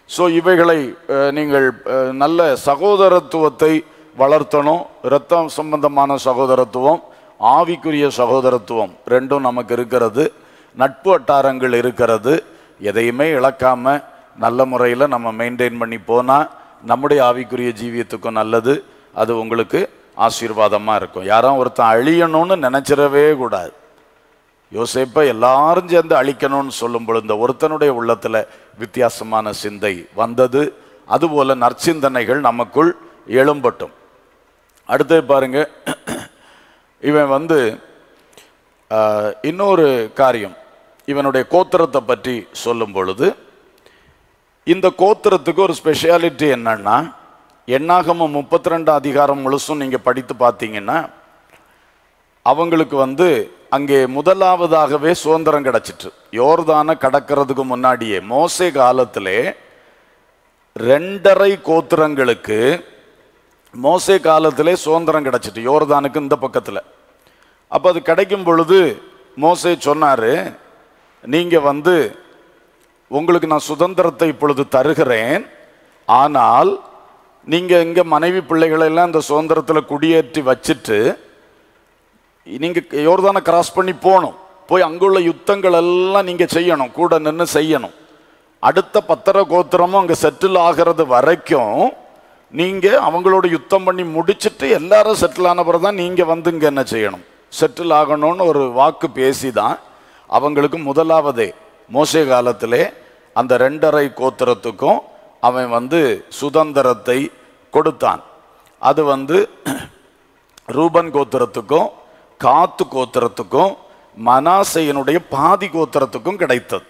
ஸோ இவைகளை அஹ், நீங்கள் அஹ், நல்ல சகோதரத்துவத்தை வளர்த்தணும் இரத்தம் சம்பந்தமான சகோதரத்துவம் ஆவிக்குரிய சகோதரத்துவம் ரெண்டும் நமக்கு இருக்கிறது நட்பு வட்டாரங்கள் இருக்கிறது எதையுமே இழக்காம நல்ல முறையில் நம்ம மெயின்டைன் பண்ணி போனால் நம்முடைய ஆவிக்குரிய ஜீவியத்துக்கும் நல்லது அது உங்களுக்கு ஆசீர்வாதமாக இருக்கும் யாரும் ஒருத்தன் அழியணும்னு நினைச்சிடவே கூடாது யோசேப்பை எல்லாரும் சேர்ந்து அழிக்கணும்னு சொல்லும் பொழுது இந்த ஒருத்தனுடைய உள்ளத்துல வித்தியாசமான சிந்தை வந்தது அதுபோல நற்சிந்தனைகள் நமக்குள் எழும்பட்டும் அடுத்து பாருங்க இவன் வந்து ஆஹ், இன்னொரு காரியம் இவனுடைய கோத்திரத்தை பற்றி சொல்லும் பொழுது இந்த கோத்திரத்துக்கு ஒரு ஸ்பெஷாலிட்டி என்னன்னா எண்ணாகமம் முப்பத்தி ரெண்டு அதிகாரம் முழுசும் நீங்க படித்து பார்த்தீங்கன்னா அவங்களுக்கு வந்து அங்கே முதலாவதாகவே சுதந்திரம் கிடைச்சிட்டு யோர்தானை கடக்கிறதுக்கு முன்னாடியே மோசே காலத்திலே ரெண்டரை கோத்திரங்களுக்கு மோசே காலத்திலே சுதந்திரம் கிடைச்சிட்டு யோர்தானுக்கு இந்த பக்கத்தில் அப்போ அது கிடைக்கும் பொழுது மோசே சொன்னாரு நீங்க வந்து உங்களுக்கு நான் சுதந்திரத்தை இப்பொழுது தருகிறேன் ஆனால் நீங்க இங்க மனைவி பிள்ளைகளை எல்லாம் இந்த சுதந்திரத்தில் குடியேற்றி வச்சுட்டு நீங்க யோர்தானை கிராஸ் பண்ணி போகணும் போய் அங்குள்ள யுத்தங்கள் எல்லாம் நீங்க செய்யணும் கூட நின்று செய்யணும் அடுத்த பத்தர கோத்திரமும் அங்க செட்டில் ஆகிறது வரைக்கும் நீங்க அவங்களோட யுத்தம் பண்ணி முடிச்சிட்டு எல்லாரும் செட்டில் ஆன பிறகு தான் நீங்க வந்து இங்க என்ன செய்யணும் செட்டில் ஆகணும்னு ஒரு வாக்கு பேசி தான் அவங்களுக்கு முதலாவதே மோசே காலத்திலே அந்த ரெண்டரை கோத்திரத்துக்கும் அவன் வந்து சுதந்திரத்தை கொடுத்தான் அது வந்து ரூபன் கோத்திரத்துக்கும் காத்து கோத்திரத்துக்கும் மனாசையனுடைய பாதி கோத்திரத்துக்கும் கிடைத்தது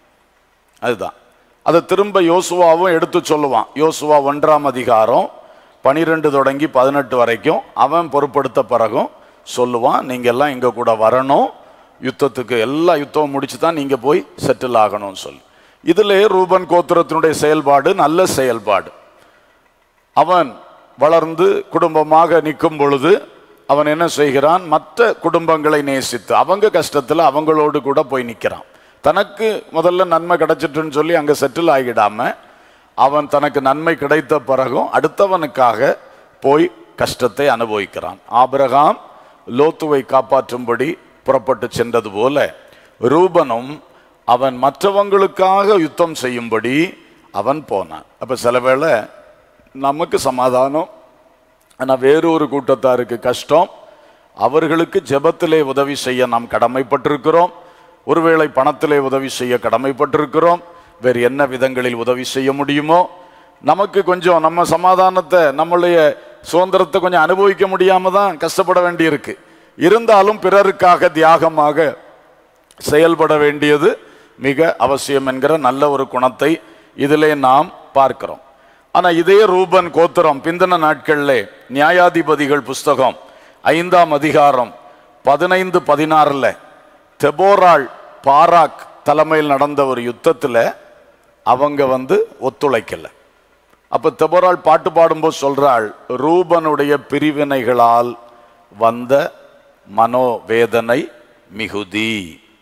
அதுதான் அதை திரும்ப யோசுவாவும் எடுத்து சொல்லுவான் யோசுவா ஒன்றாம் அதிகாரம் பனிரெண்டு தொடங்கி பதினெட்டு வரைக்கும் அவன் பொறுப்படுத்த பிறகும் சொல்லுவான் நீங்க எல்லாம் எங்க கூட வரணும் யுத்தத்துக்கு எல்லா யுத்தமும் முடிச்சு தான் நீங்க போய் செட்டில் ஆகணும்னு சொல்லி இதுல ரூபன் கோத்திரத்தினுடைய செயல்பாடு நல்ல செயல்பாடு அவன் வளர்ந்து குடும்பமாக நிற்கும் பொழுது அவன் என்ன செய்கிறான் மற்ற குடும்பங்களை நேசித்து அவங்க கஷ்டத்தில் அவங்களோடு கூட போய் நிற்கிறான் தனக்கு முதல்ல நன்மை கிடைச்சிட்டுன்னு சொல்லி அங்கே செட்டில் ஆகிடாம அவன் தனக்கு நன்மை கிடைத்த பிறகும் அடுத்தவனுக்காக போய் கஷ்டத்தை அனுபவிக்கிறான் ஆபிரகாம் லோத்துவை காப்பாற்றும்படி புறப்பட்டு சென்றது போல ரூபனும் அவன் மற்றவங்களுக்காக யுத்தம் செய்யும்படி அவன் போனான் அப்ப சில வேளை நமக்கு சமாதானம் ஆனால் வேறொரு கூட்டத்தாருக்கு கஷ்டம் அவர்களுக்கு ஜெபத்திலே உதவி செய்ய நாம் கடமைப்பட்டிருக்கிறோம் ஒருவேளை பணத்திலே உதவி செய்ய கடமைப்பட்டிருக்கிறோம் வேறு என்ன விதங்களில் உதவி செய்ய முடியுமோ நமக்கு கொஞ்சம் நம்ம சமாதானத்தை நம்மளுடைய சுதந்திரத்தை கொஞ்சம் அனுபவிக்க முடியாம தான் கஷ்டப்பட வேண்டியிருக்கு இருந்தாலும் பிறருக்காக தியாகமாக செயல்பட வேண்டியது மிக அவசியம் என்கிற நல்ல ஒரு குணத்தை இதிலே நாம் பார்க்கிறோம் ஆனா இதே ரூபன் கோத்திரம் பிந்தின நாட்களிலே நியாயாதிபதிகள் புஸ்தகம் ஐந்தாம் அதிகாரம் பதினைந்து பதினாறுல தெபோராள் பாராக் தலைமையில் நடந்த ஒரு யுத்தத்துல அவங்க வந்து ஒத்துழைக்கல அப்ப தெபோராள் பாட்டு பாடும்போது சொல்றாள் ரூபனுடைய பிரிவினைகளால் வந்த மனோவேதனை மிகுதி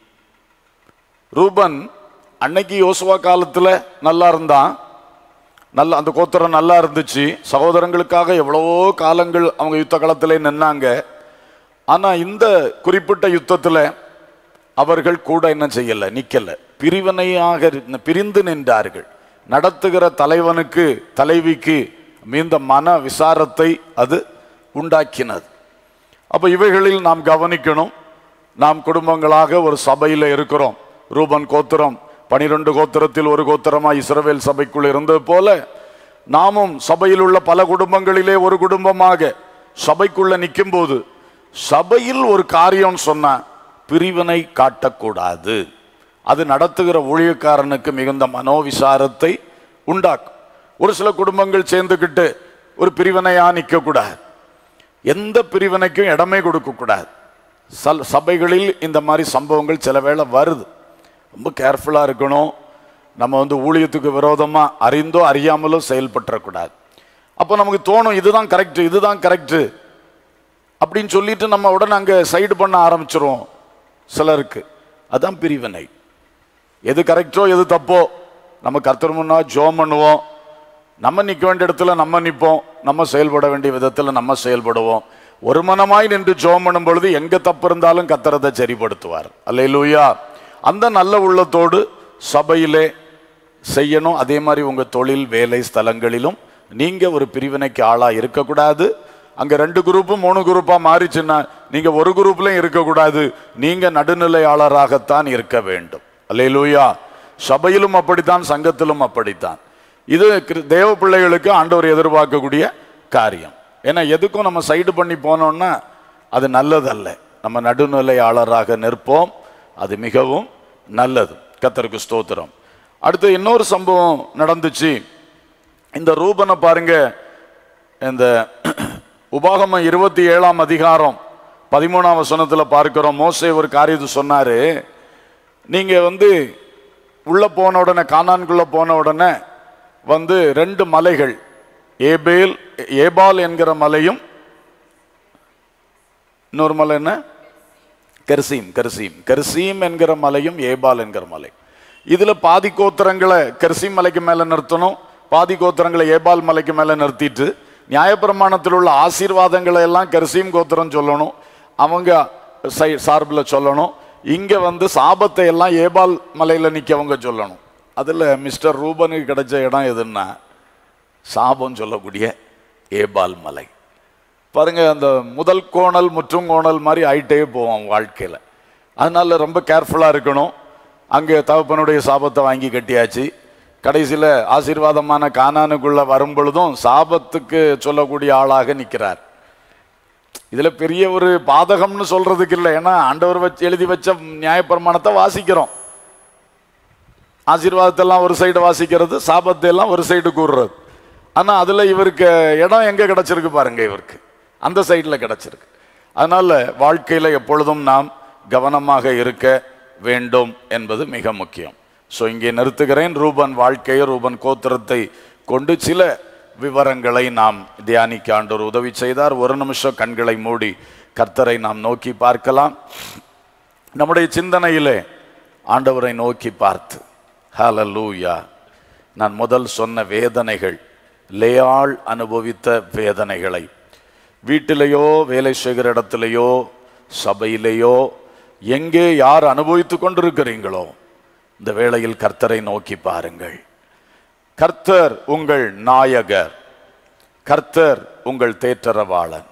ரூபன் அன்னைக்கு யோசுவா காலத்துல நல்லா இருந்தான் நல்ல அந்த கோத்திரம் நல்லா இருந்துச்சு சகோதரங்களுக்காக எவ்வளவோ காலங்கள் அவங்க யுத்த காலத்திலே நின்னாங்க ஆனா இந்த குறிப்பிட்ட யுத்தத்துல அவர்கள் கூட என்ன செய்யல நிக்கல பிரிவினையாக இரு- பிரிந்து நின்றார்கள் நடத்துகிற தலைவனுக்கு தலைவிக்கு மீந்த மன விசாரத்தை அது உண்டாக்கினது அப்ப இவைகளில் நாம் கவனிக்கணும் நாம் குடும்பங்களாக ஒரு சபையில இருக்கிறோம் ரூபன் கோத்திரம் பனிரெண்டு கோத்திரத்தில் ஒரு கோத்திரமா இஸ்ரவேல் சபைக்குள் இருந்தது போல நாமும் சபையில் உள்ள பல குடும்பங்களிலே ஒரு குடும்பமாக சபைக்குள்ள நிற்கும் போது சபையில் ஒரு காரியம் சொன்னா பிரிவினை காட்டக்கூடாது அது நடத்துகிற ஊழியக்காரனுக்கு மிகுந்த மனோவிசாரத்தை உண்டாக்கும் ஒரு சில குடும்பங்கள் சேர்ந்துக்கிட்டு ஒரு பிரிவினையா நிற்கக்கூடாது எந்த பிரிவினைக்கும் இடமே கொடுக்கக்கூடாது சல் சபைகளில் இந்த மாதிரி சம்பவங்கள் சில வேளை வருது ரொம்ப கேர்ஃபுல்லாக இருக்கணும் நம்ம வந்து ஊழியத்துக்கு விரோதமாக அறிந்தோ அறியாமலோ செயல்பட்டுறக்கூடாது அப்போ நமக்கு தோணும் இதுதான் கரெக்ட் இதுதான் கரெக்ட் அப்படின்னு சொல்லிட்டு நம்ம உடனே அங்கே சைடு பண்ண ஆரம்பிச்சிருவோம் சிலருக்கு அதான் பிரிவினை எது கரெக்டோ எது தப்போ நம்ம கர்த்தர் முன்னா ஜோம் பண்ணுவோம் நம்ம நிற்க வேண்டிய இடத்துல நம்ம நிற்போம் நம்ம செயல்பட வேண்டிய விதத்தில் நம்ம செயல்படுவோம் ஒரு மனமாய் நின்று ஜோம் பண்ணும் பொழுது எங்க தப்பு இருந்தாலும் கத்தரத்தை சரிப்படுத்துவார் அல்லேலூயா அந்த நல்ல உள்ளத்தோடு சபையிலே செய்யணும் அதே மாதிரி உங்க தொழில் வேலை ஸ்தலங்களிலும் நீங்க ஒரு பிரிவினைக்கு ஆளா இருக்கக்கூடாது அங்க ரெண்டு குரூப்பும் மூணு குரூப்பா மாறிச்சுன்னா நீங்க ஒரு குரூப்லயும் இருக்கக்கூடாது நீங்க நடுநிலையாளராகத்தான் இருக்க வேண்டும் அல்லேலூயா சபையிலும் அப்படித்தான் சங்கத்திலும் அப்படித்தான் இது கிரி- தேவ பிள்ளைகளுக்கு ஆண்டவர் எதிர்பார்க்கக்கூடிய காரியம் ஏன்னா எதுக்கும் நம்ம சைடு பண்ணி போனோம்னா அது நல்லதல்ல நம்ம நடுநிலையாளராக நிற்போம் அது மிகவும் நல்லது கத்தருக்கு ஸ்தோத்திரம் அடுத்து இன்னொரு சம்பவம் நடந்துச்சு இந்த ரூபனை பாருங்க இந்த உபாகமம் இருபத்தி ஏழாம் அதிகாரம் பதிமூணாம் வசனத்துல பார்க்கிறோம் மோசே ஒரு காரியத்தை சொன்னாரு நீங்க வந்து உள்ள போன உடனே கானான்குள்ள போன உடனே வந்து ரெண்டு மலைகள் ஏபேல் ஏபால் என்கிற மலையும் இன்னொரு மலை என்ன கெர்சீம் கெர்சீம் கெர்சீம் என்கிற மலையும் ஏபால் என்கிற மலை இதுல பாதி கோத்திரங்களை கெர்சீம் மலைக்கு மேல நிறுத்தணும் பாதி கோத்திரங்களை ஏபால் மலைக்கு மேல நிறுத்திட்டு நியாயப்பிரமாணத்தில் உள்ள ஆசீர்வாதங்களை எல்லாம் கெர்சீம் கோத்திரம் சொல்லணும் அவங்க சை சார்பில் சொல்லணும் இங்க வந்து சாபத்தை எல்லாம் ஏபால் மலையில நிக்கவங்க சொல்லணும் அதுல மிஸ்டர் ரூபனுக்கு கிடைச்ச இடம் எதுன்னா சாபம் சொல்லக்கூடிய ஏபால் மலை பாருங்க அந்த முதல் கோணல் முற்றும் கோணல் மாதிரி ஆயிட்டே போவோம் வாழ்க்கையில அதனால ரொம்ப கேர்ஃபுல்லா இருக்கணும் அங்கே தகப்பனுடைய சாபத்தை வாங்கி கட்டியாச்சு கடைசியில ஆசீர்வாதமான கானானுக்குள்ள வரும் பொழுதும் சாபத்துக்கு சொல்லக்கூடிய ஆளாக நிற்கிறார் இதுல பெரிய ஒரு பாதகம்னு சொல்றதுக்கு இல்லை ஏன்னா ஆண்டவர் வச்சு எழுதி வச்ச நியாயப்பிரமாணத்தை வாசிக்கிறோம் ஆசீர்வாதத்தெல்லாம் ஒரு சைடு வாசிக்கிறது சாபத்தை எல்லாம் ஒரு சைடு கூறுறது ஆனா அதுல இவருக்கு இடம் எங்க கிடைச்சிருக்கு பாருங்க இவருக்கு அந்த சைடுல கிடைச்சிருக்கு அதனால வாழ்க்கையில எப்பொழுதும் நாம் கவனமாக இருக்க வேண்டும் என்பது மிக முக்கியம் ஸோ இங்கே நிறுத்துகிறேன் ரூபன் வாழ்க்கையை ரூபன் கோத்திரத்தை கொண்டு சில விவரங்களை நாம் தியானிக்க ஆண்டவர் உதவி செய்தார் ஒரு நிமிஷம் கண்களை மூடி கர்த்தரை நாம் நோக்கி பார்க்கலாம் நம்முடைய சிந்தனையிலே ஆண்டவரை நோக்கி பார்த்து ஹalleluya நான் முதல் சொன்ன வேதனைகள் லேயாள் அனுபவித்த வேதனைகளை வீட்டிலேயோ வேலை செய்கிற இடத்திலேயோ சபையிலேயோ எங்கே யார் அனுபவித்துக் கொண்டிருக்கிறீங்களோ இந்த வேளையில் கர்த்தரை நோக்கி பாருங்கள் கர்த்தர் உங்கள் நாயகர் கர்த்தர் உங்கள் தேற்றரவாளன்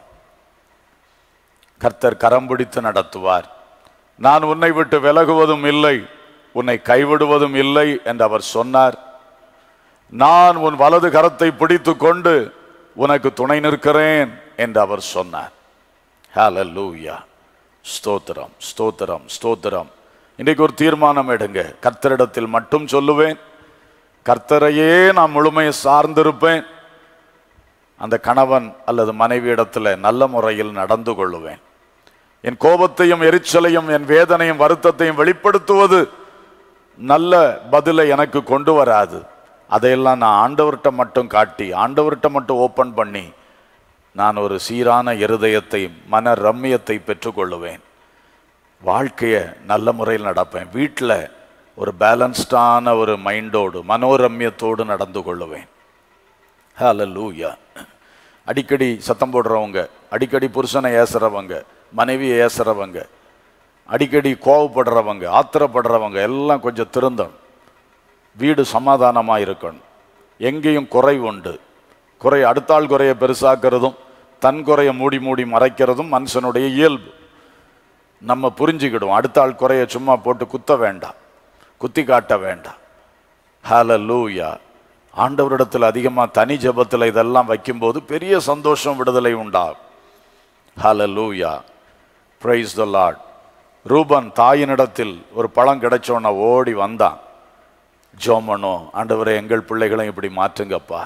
கர்த்தர் கரம் பிடித்து நடத்துவார் நான் உன்னை விட்டு விலகுவதும் இல்லை உன்னை கைவிடுவதும் இல்லை என்று அவர் சொன்னார் நான் உன் வலது கரத்தை பிடித்து கொண்டு உனக்கு துணை நிற்கிறேன் என்று அவர் சொன்னார் ஹalleluya ஸ்தோத்திரம் ஸ்தோத்திரம் ஸ்தோத்திரம் இன்றைக்கு ஒரு தீர்மானம் எடுங்க கர்த்தரிடத்தில் மட்டும் சொல்லுவேன் கர்த்தரையே நான் முழுமையை சார்ந்திருப்பேன் அந்த கணவன் அல்லது மனைவி இடத்துல நல்ல முறையில் நடந்து கொள்ளுவேன் என் கோபத்தையும் எரிச்சலையும் என் வேதனையும் வருத்தத்தையும் வெளிப்படுத்துவது நல்ல பதிலை எனக்கு கொண்டு வராது அதையெல்லாம் நான் ஆண்டவர்கிட்ட மட்டும் காட்டி ஆண்டவர்கிட்ட மட்டும் ஓப்பன் பண்ணி நான் ஒரு சீரான இருதயத்தை மன ரம்மியத்தை பெற்றுக்கொள்ளுவேன் வாழ்க்கையை நல்ல முறையில் நடப்பேன் வீட்டில் ஒரு பேலன்ஸ்டான ஒரு மைண்டோடு மனோரம்யத்தோடு நடந்து கொள்ளுவேன் ஹalleluya அடிக்கடி சத்தம் போடுறவங்க அடிக்கடி புருஷனை ஏசுறவங்க மனைவி ஏசுறவங்க அடிக்கடி கோவப்படுறவங்க ஆத்திரப்படுறவங்க எல்லாம் கொஞ்சம் திருந்தணும் வீடு சமாதானமாக இருக்கணும் எங்கேயும் குறை உண்டு குறை அடுத்த ஆள் குறைய பெருசாக்குறதும் தன் குறைய மூடி மூடி மறைக்கிறதும் மனுஷனுடைய இயல்பு நம்ம புரிஞ்சுக்கிடுவோம் அடுத்த ஆள் குறைய சும்மா போட்டு குத்த வேண்டாம் குத்தி காட்ட வேண்டாம் ஹalleluya ஆண்டவரிடத்தில் அதிகமாக தனி ஜெபத்தில் இதெல்லாம் வைக்கும்போது பெரிய சந்தோஷம் விடுதலை உண்டாகும் ஹalleluya praise the lord ரூபன் தாயினிடத்தில் ஒரு பழம் கிடைச்சோன்ன ஓடி வந்தான் ஜோமனோ ஆண்டவரே எங்கள் பிள்ளைகளையும் இப்படி மாற்றுங்கப்பா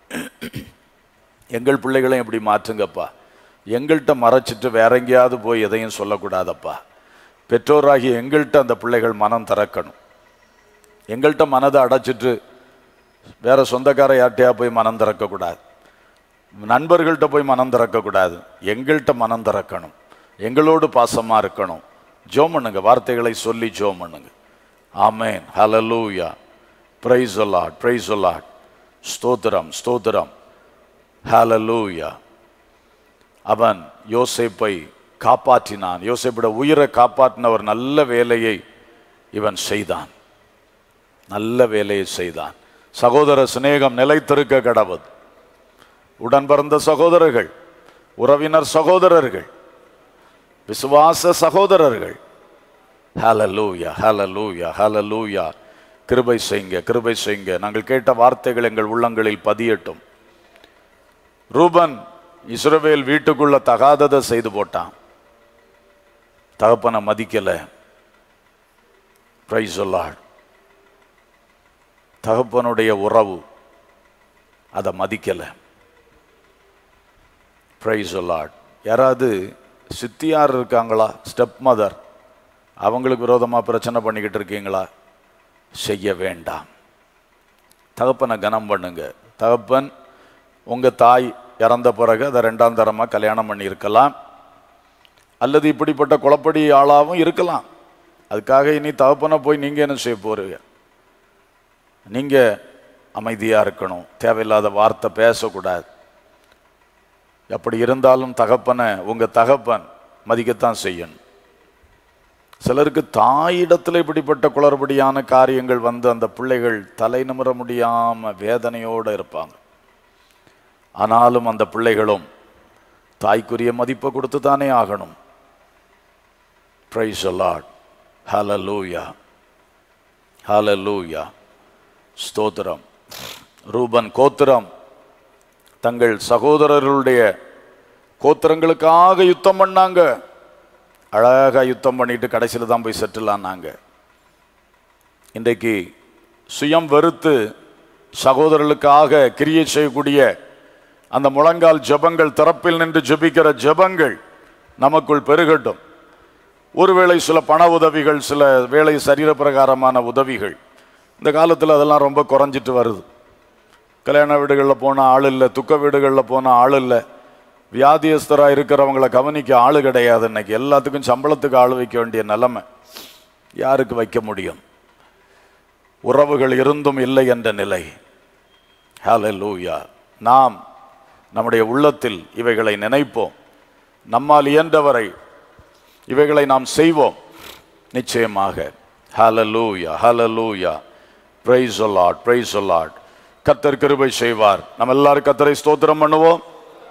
எங்கள் பிள்ளைகளையும் இப்படி மாற்றுங்கப்பா எங்கள்கிட்ட மறைச்சிட்டு வேற எங்கேயாவது போய் எதையும் சொல்லக்கூடாதப்பா பெற்றோராகிய எங்கள்கிட்ட அந்த பிள்ளைகள் மனம் திறக்கணும் எங்கள்கிட்ட மனதை அடைச்சிட்டு வேற சொந்தக்கார யார்கிட்டயா போய் மனம் திறக்கக்கூடாது நண்பர்கள்ட்ட போய் மனம் திறக்கக்கூடாது எங்கள்கிட்ட மனம் திறக்கணும் எங்களோடு பாசமா இருக்கணும் ஜோம் பண்ணுங்க வார்த்தைகளை சொல்லி ஜோம் பண்ணுங்க ஆமேன் ஹalleluya பிரைஸ் லார்ட் பிரைஸ் லார்ட் ஸ்தோத்திரம் ஸ்தோத்திரம் ஹalleluya அவன் யோசேப்பை காப்பாற்றினான் யோசேப்பிட உயிரை காப்பாற்றின ஒரு நல்ல வேலையை இவன் செய்தான் நல்ல வேலையை செய்தான் சகோதர சிநேகம் நிலைத்திருக்க கடவுள் உடன் பிறந்த சகோதரர்கள் உறவினர் சகோதரர்கள் விசுவாச சகோதரர்கள் ஹalleluya ஹalleluya ஹalleluya கிருபை செய்யுங்க கிருபை செய்யுங்க நாங்கள் கேட்ட வார்த்தைகள் எங்கள் உள்ளங்களில் பதியட்டும் ரூபன் இஸ்ரவேல் வீட்டுக்குள்ள தகாததை செய்து போட்டான் தகப்பனை மதிக்கல பிரைஸ் சொல்லாட் தகப்பனுடைய உறவு அதை மதிக்கல பிரைஸ் சொல்லாட் யாராவது சித்தியார் இருக்காங்களா ஸ்டெப் மதர் அவங்களுக்கு விரோதமாக பிரச்சனை பண்ணிக்கிட்டு இருக்கீங்களா செய்ய வேண்டாம் தகப்பனை கனம் பண்ணுங்க தகப்பன் உங்கள் தாய் இறந்த பிறகு அதை ரெண்டாம் தரமாக கல்யாணம் பண்ணியிருக்கலாம் அல்லது இப்படிப்பட்ட குழப்படி ஆளாகவும் இருக்கலாம் அதுக்காக இனி தகப்பனை போய் நீங்கள் என்ன செய்ய போறீங்க நீங்கள் அமைதியாக இருக்கணும் தேவையில்லாத வார்த்தை பேசக்கூடாது அப்படி இருந்தாலும் தகப்பனை உங்கள் தகப்பன் மதிக்கத்தான் செய்யணும் சிலருக்கு தாயிடத்தில் இப்படிப்பட்ட குளறுபடியான காரியங்கள் வந்து அந்த பிள்ளைகள் தலை நிமிர முடியாமல் வேதனையோடு இருப்பாங்க ஆனாலும் அந்த பிள்ளைகளும் தாய்க்குரிய மதிப்பை கொடுத்து தானே ஆகணும் பிரைஸ் அலாட் ஹலலூயா ஹலலூயா ஸ்தோத்திரம் ரூபன் கோத்திரம் தங்கள் சகோதரர்களுடைய கோத்திரங்களுக்காக யுத்தம் பண்ணாங்க அழகாக யுத்தம் பண்ணிட்டு கடைசியில் தான் போய் செட்டில் ஆனாங்க இன்றைக்கு சுயம் வெறுத்து சகோதரர்களுக்காக கிரியை செய்யக்கூடிய அந்த முழங்கால் ஜெபங்கள் திறப்பில் நின்று ஜெபிக்கிற ஜெபங்கள் நமக்குள் பெருகட்டும் ஒருவேளை சில பண உதவிகள் சில வேலை சரீர பிரகாரமான உதவிகள் இந்த காலத்தில் அதெல்லாம் ரொம்ப குறைஞ்சிட்டு வருது கல்யாண வீடுகளில் போனால் ஆள் இல்லை துக்க வீடுகளில் போனால் ஆள் இல்லை வியாதியஸ்தராக இருக்கிறவங்கள கவனிக்க ஆள் கிடையாது இன்னைக்கு எல்லாத்துக்கும் சம்பளத்துக்கு ஆள் வைக்க வேண்டிய நிலைமை யாருக்கு வைக்க முடியும் உறவுகள் இருந்தும் இல்லை என்ற நிலை ஹalleluya நாம் நம்முடைய உள்ளத்தில் இவைகளை நினைப்போம் நம்மால் இயன்றவரை இவைகளை நாம் செய்வோம் நிச்சயமாக ஹalleluya ஹalleluya praise the lord praise the lord கர்த்தர் கிருபை செய்வார் நம்ம எல்லாரும் கர்த்தரை ஸ்தோத்திரம் பண்ணுவோம்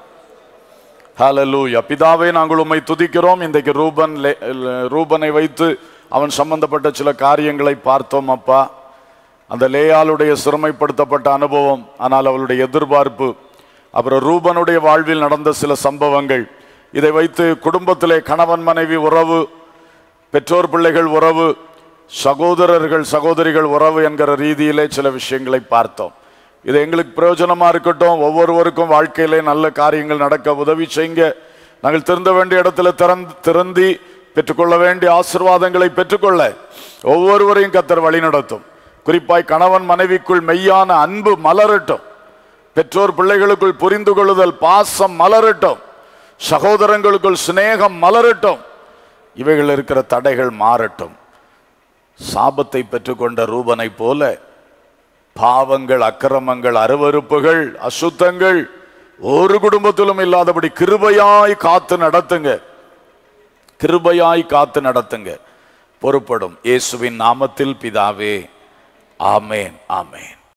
ஹalleluya பிதாவே நாங்கள் உம்மை துதிக்கிறோம் இன்றைக்கு ரூபன் லே- ரூபனை வைத்து அவன் சம்பந்தப்பட்ட சில காரியங்களை பார்த்தோம் அப்பா அந்த லேயாளுடைய சிறுமைப்படுத்தப்பட்ட அனுபவம் ஆனால் அவளுடைய எதிர்பார்ப்பு அப்புறம் ரூபனுடைய வாழ்வில் நடந்த சில சம்பவங்கள் இதை வைத்து குடும்பத்திலே கணவன் மனைவி உறவு பெற்றோர் பிள்ளைகள் உறவு சகோதரர்கள் சகோதரிகள் உறவு என்கிற ரீதியிலே சில விஷயங்களை பார்த்தோம் இது எங்களுக்கு பிரயோஜனமா இருக்கட்டும் ஒவ்வொருவருக்கும் வாழ்க்கையிலே நல்ல காரியங்கள் நடக்க உதவி செய்யுங்க நாங்கள் திருந்த வேண்டிய இடத்துல திறந்து திறந்தி பெற்றுக்கொள்ள வேண்டிய ஆசீர்வாதங்களை பெற்றுக்கொள்ள ஒவ்வொருவரையும் கத்தர் வழி நடத்தும் குறிப்பாய் கணவன் மனைவிக்குள் மெய்யான அன்பு மலரட்டும் பெற்றோர் பிள்ளைகளுக்குள் புரிந்து கொள்ளுதல் பாசம் மலரட்டும் சகோதரங்களுக்குள் சிநேகம் மலரட்டும் இவைகள் இருக்கிற தடைகள் மாறட்டும் சாபத்தை பெற்றுக்கொண்ட ரூபனை போல பாவங்கள் அக்கிரமங்கள் அருவருப்புகள் அசுத்தங்கள் ஒரு குடும்பத்திலும் இல்லாதபடி கிருபையாய் காத்து நடத்துங்க கிருபையாய் காத்து நடத்துங்க பொறுப்படும் இயேசுவின் நாமத்தில் பிதாவே ஆமேன் ஆமேன்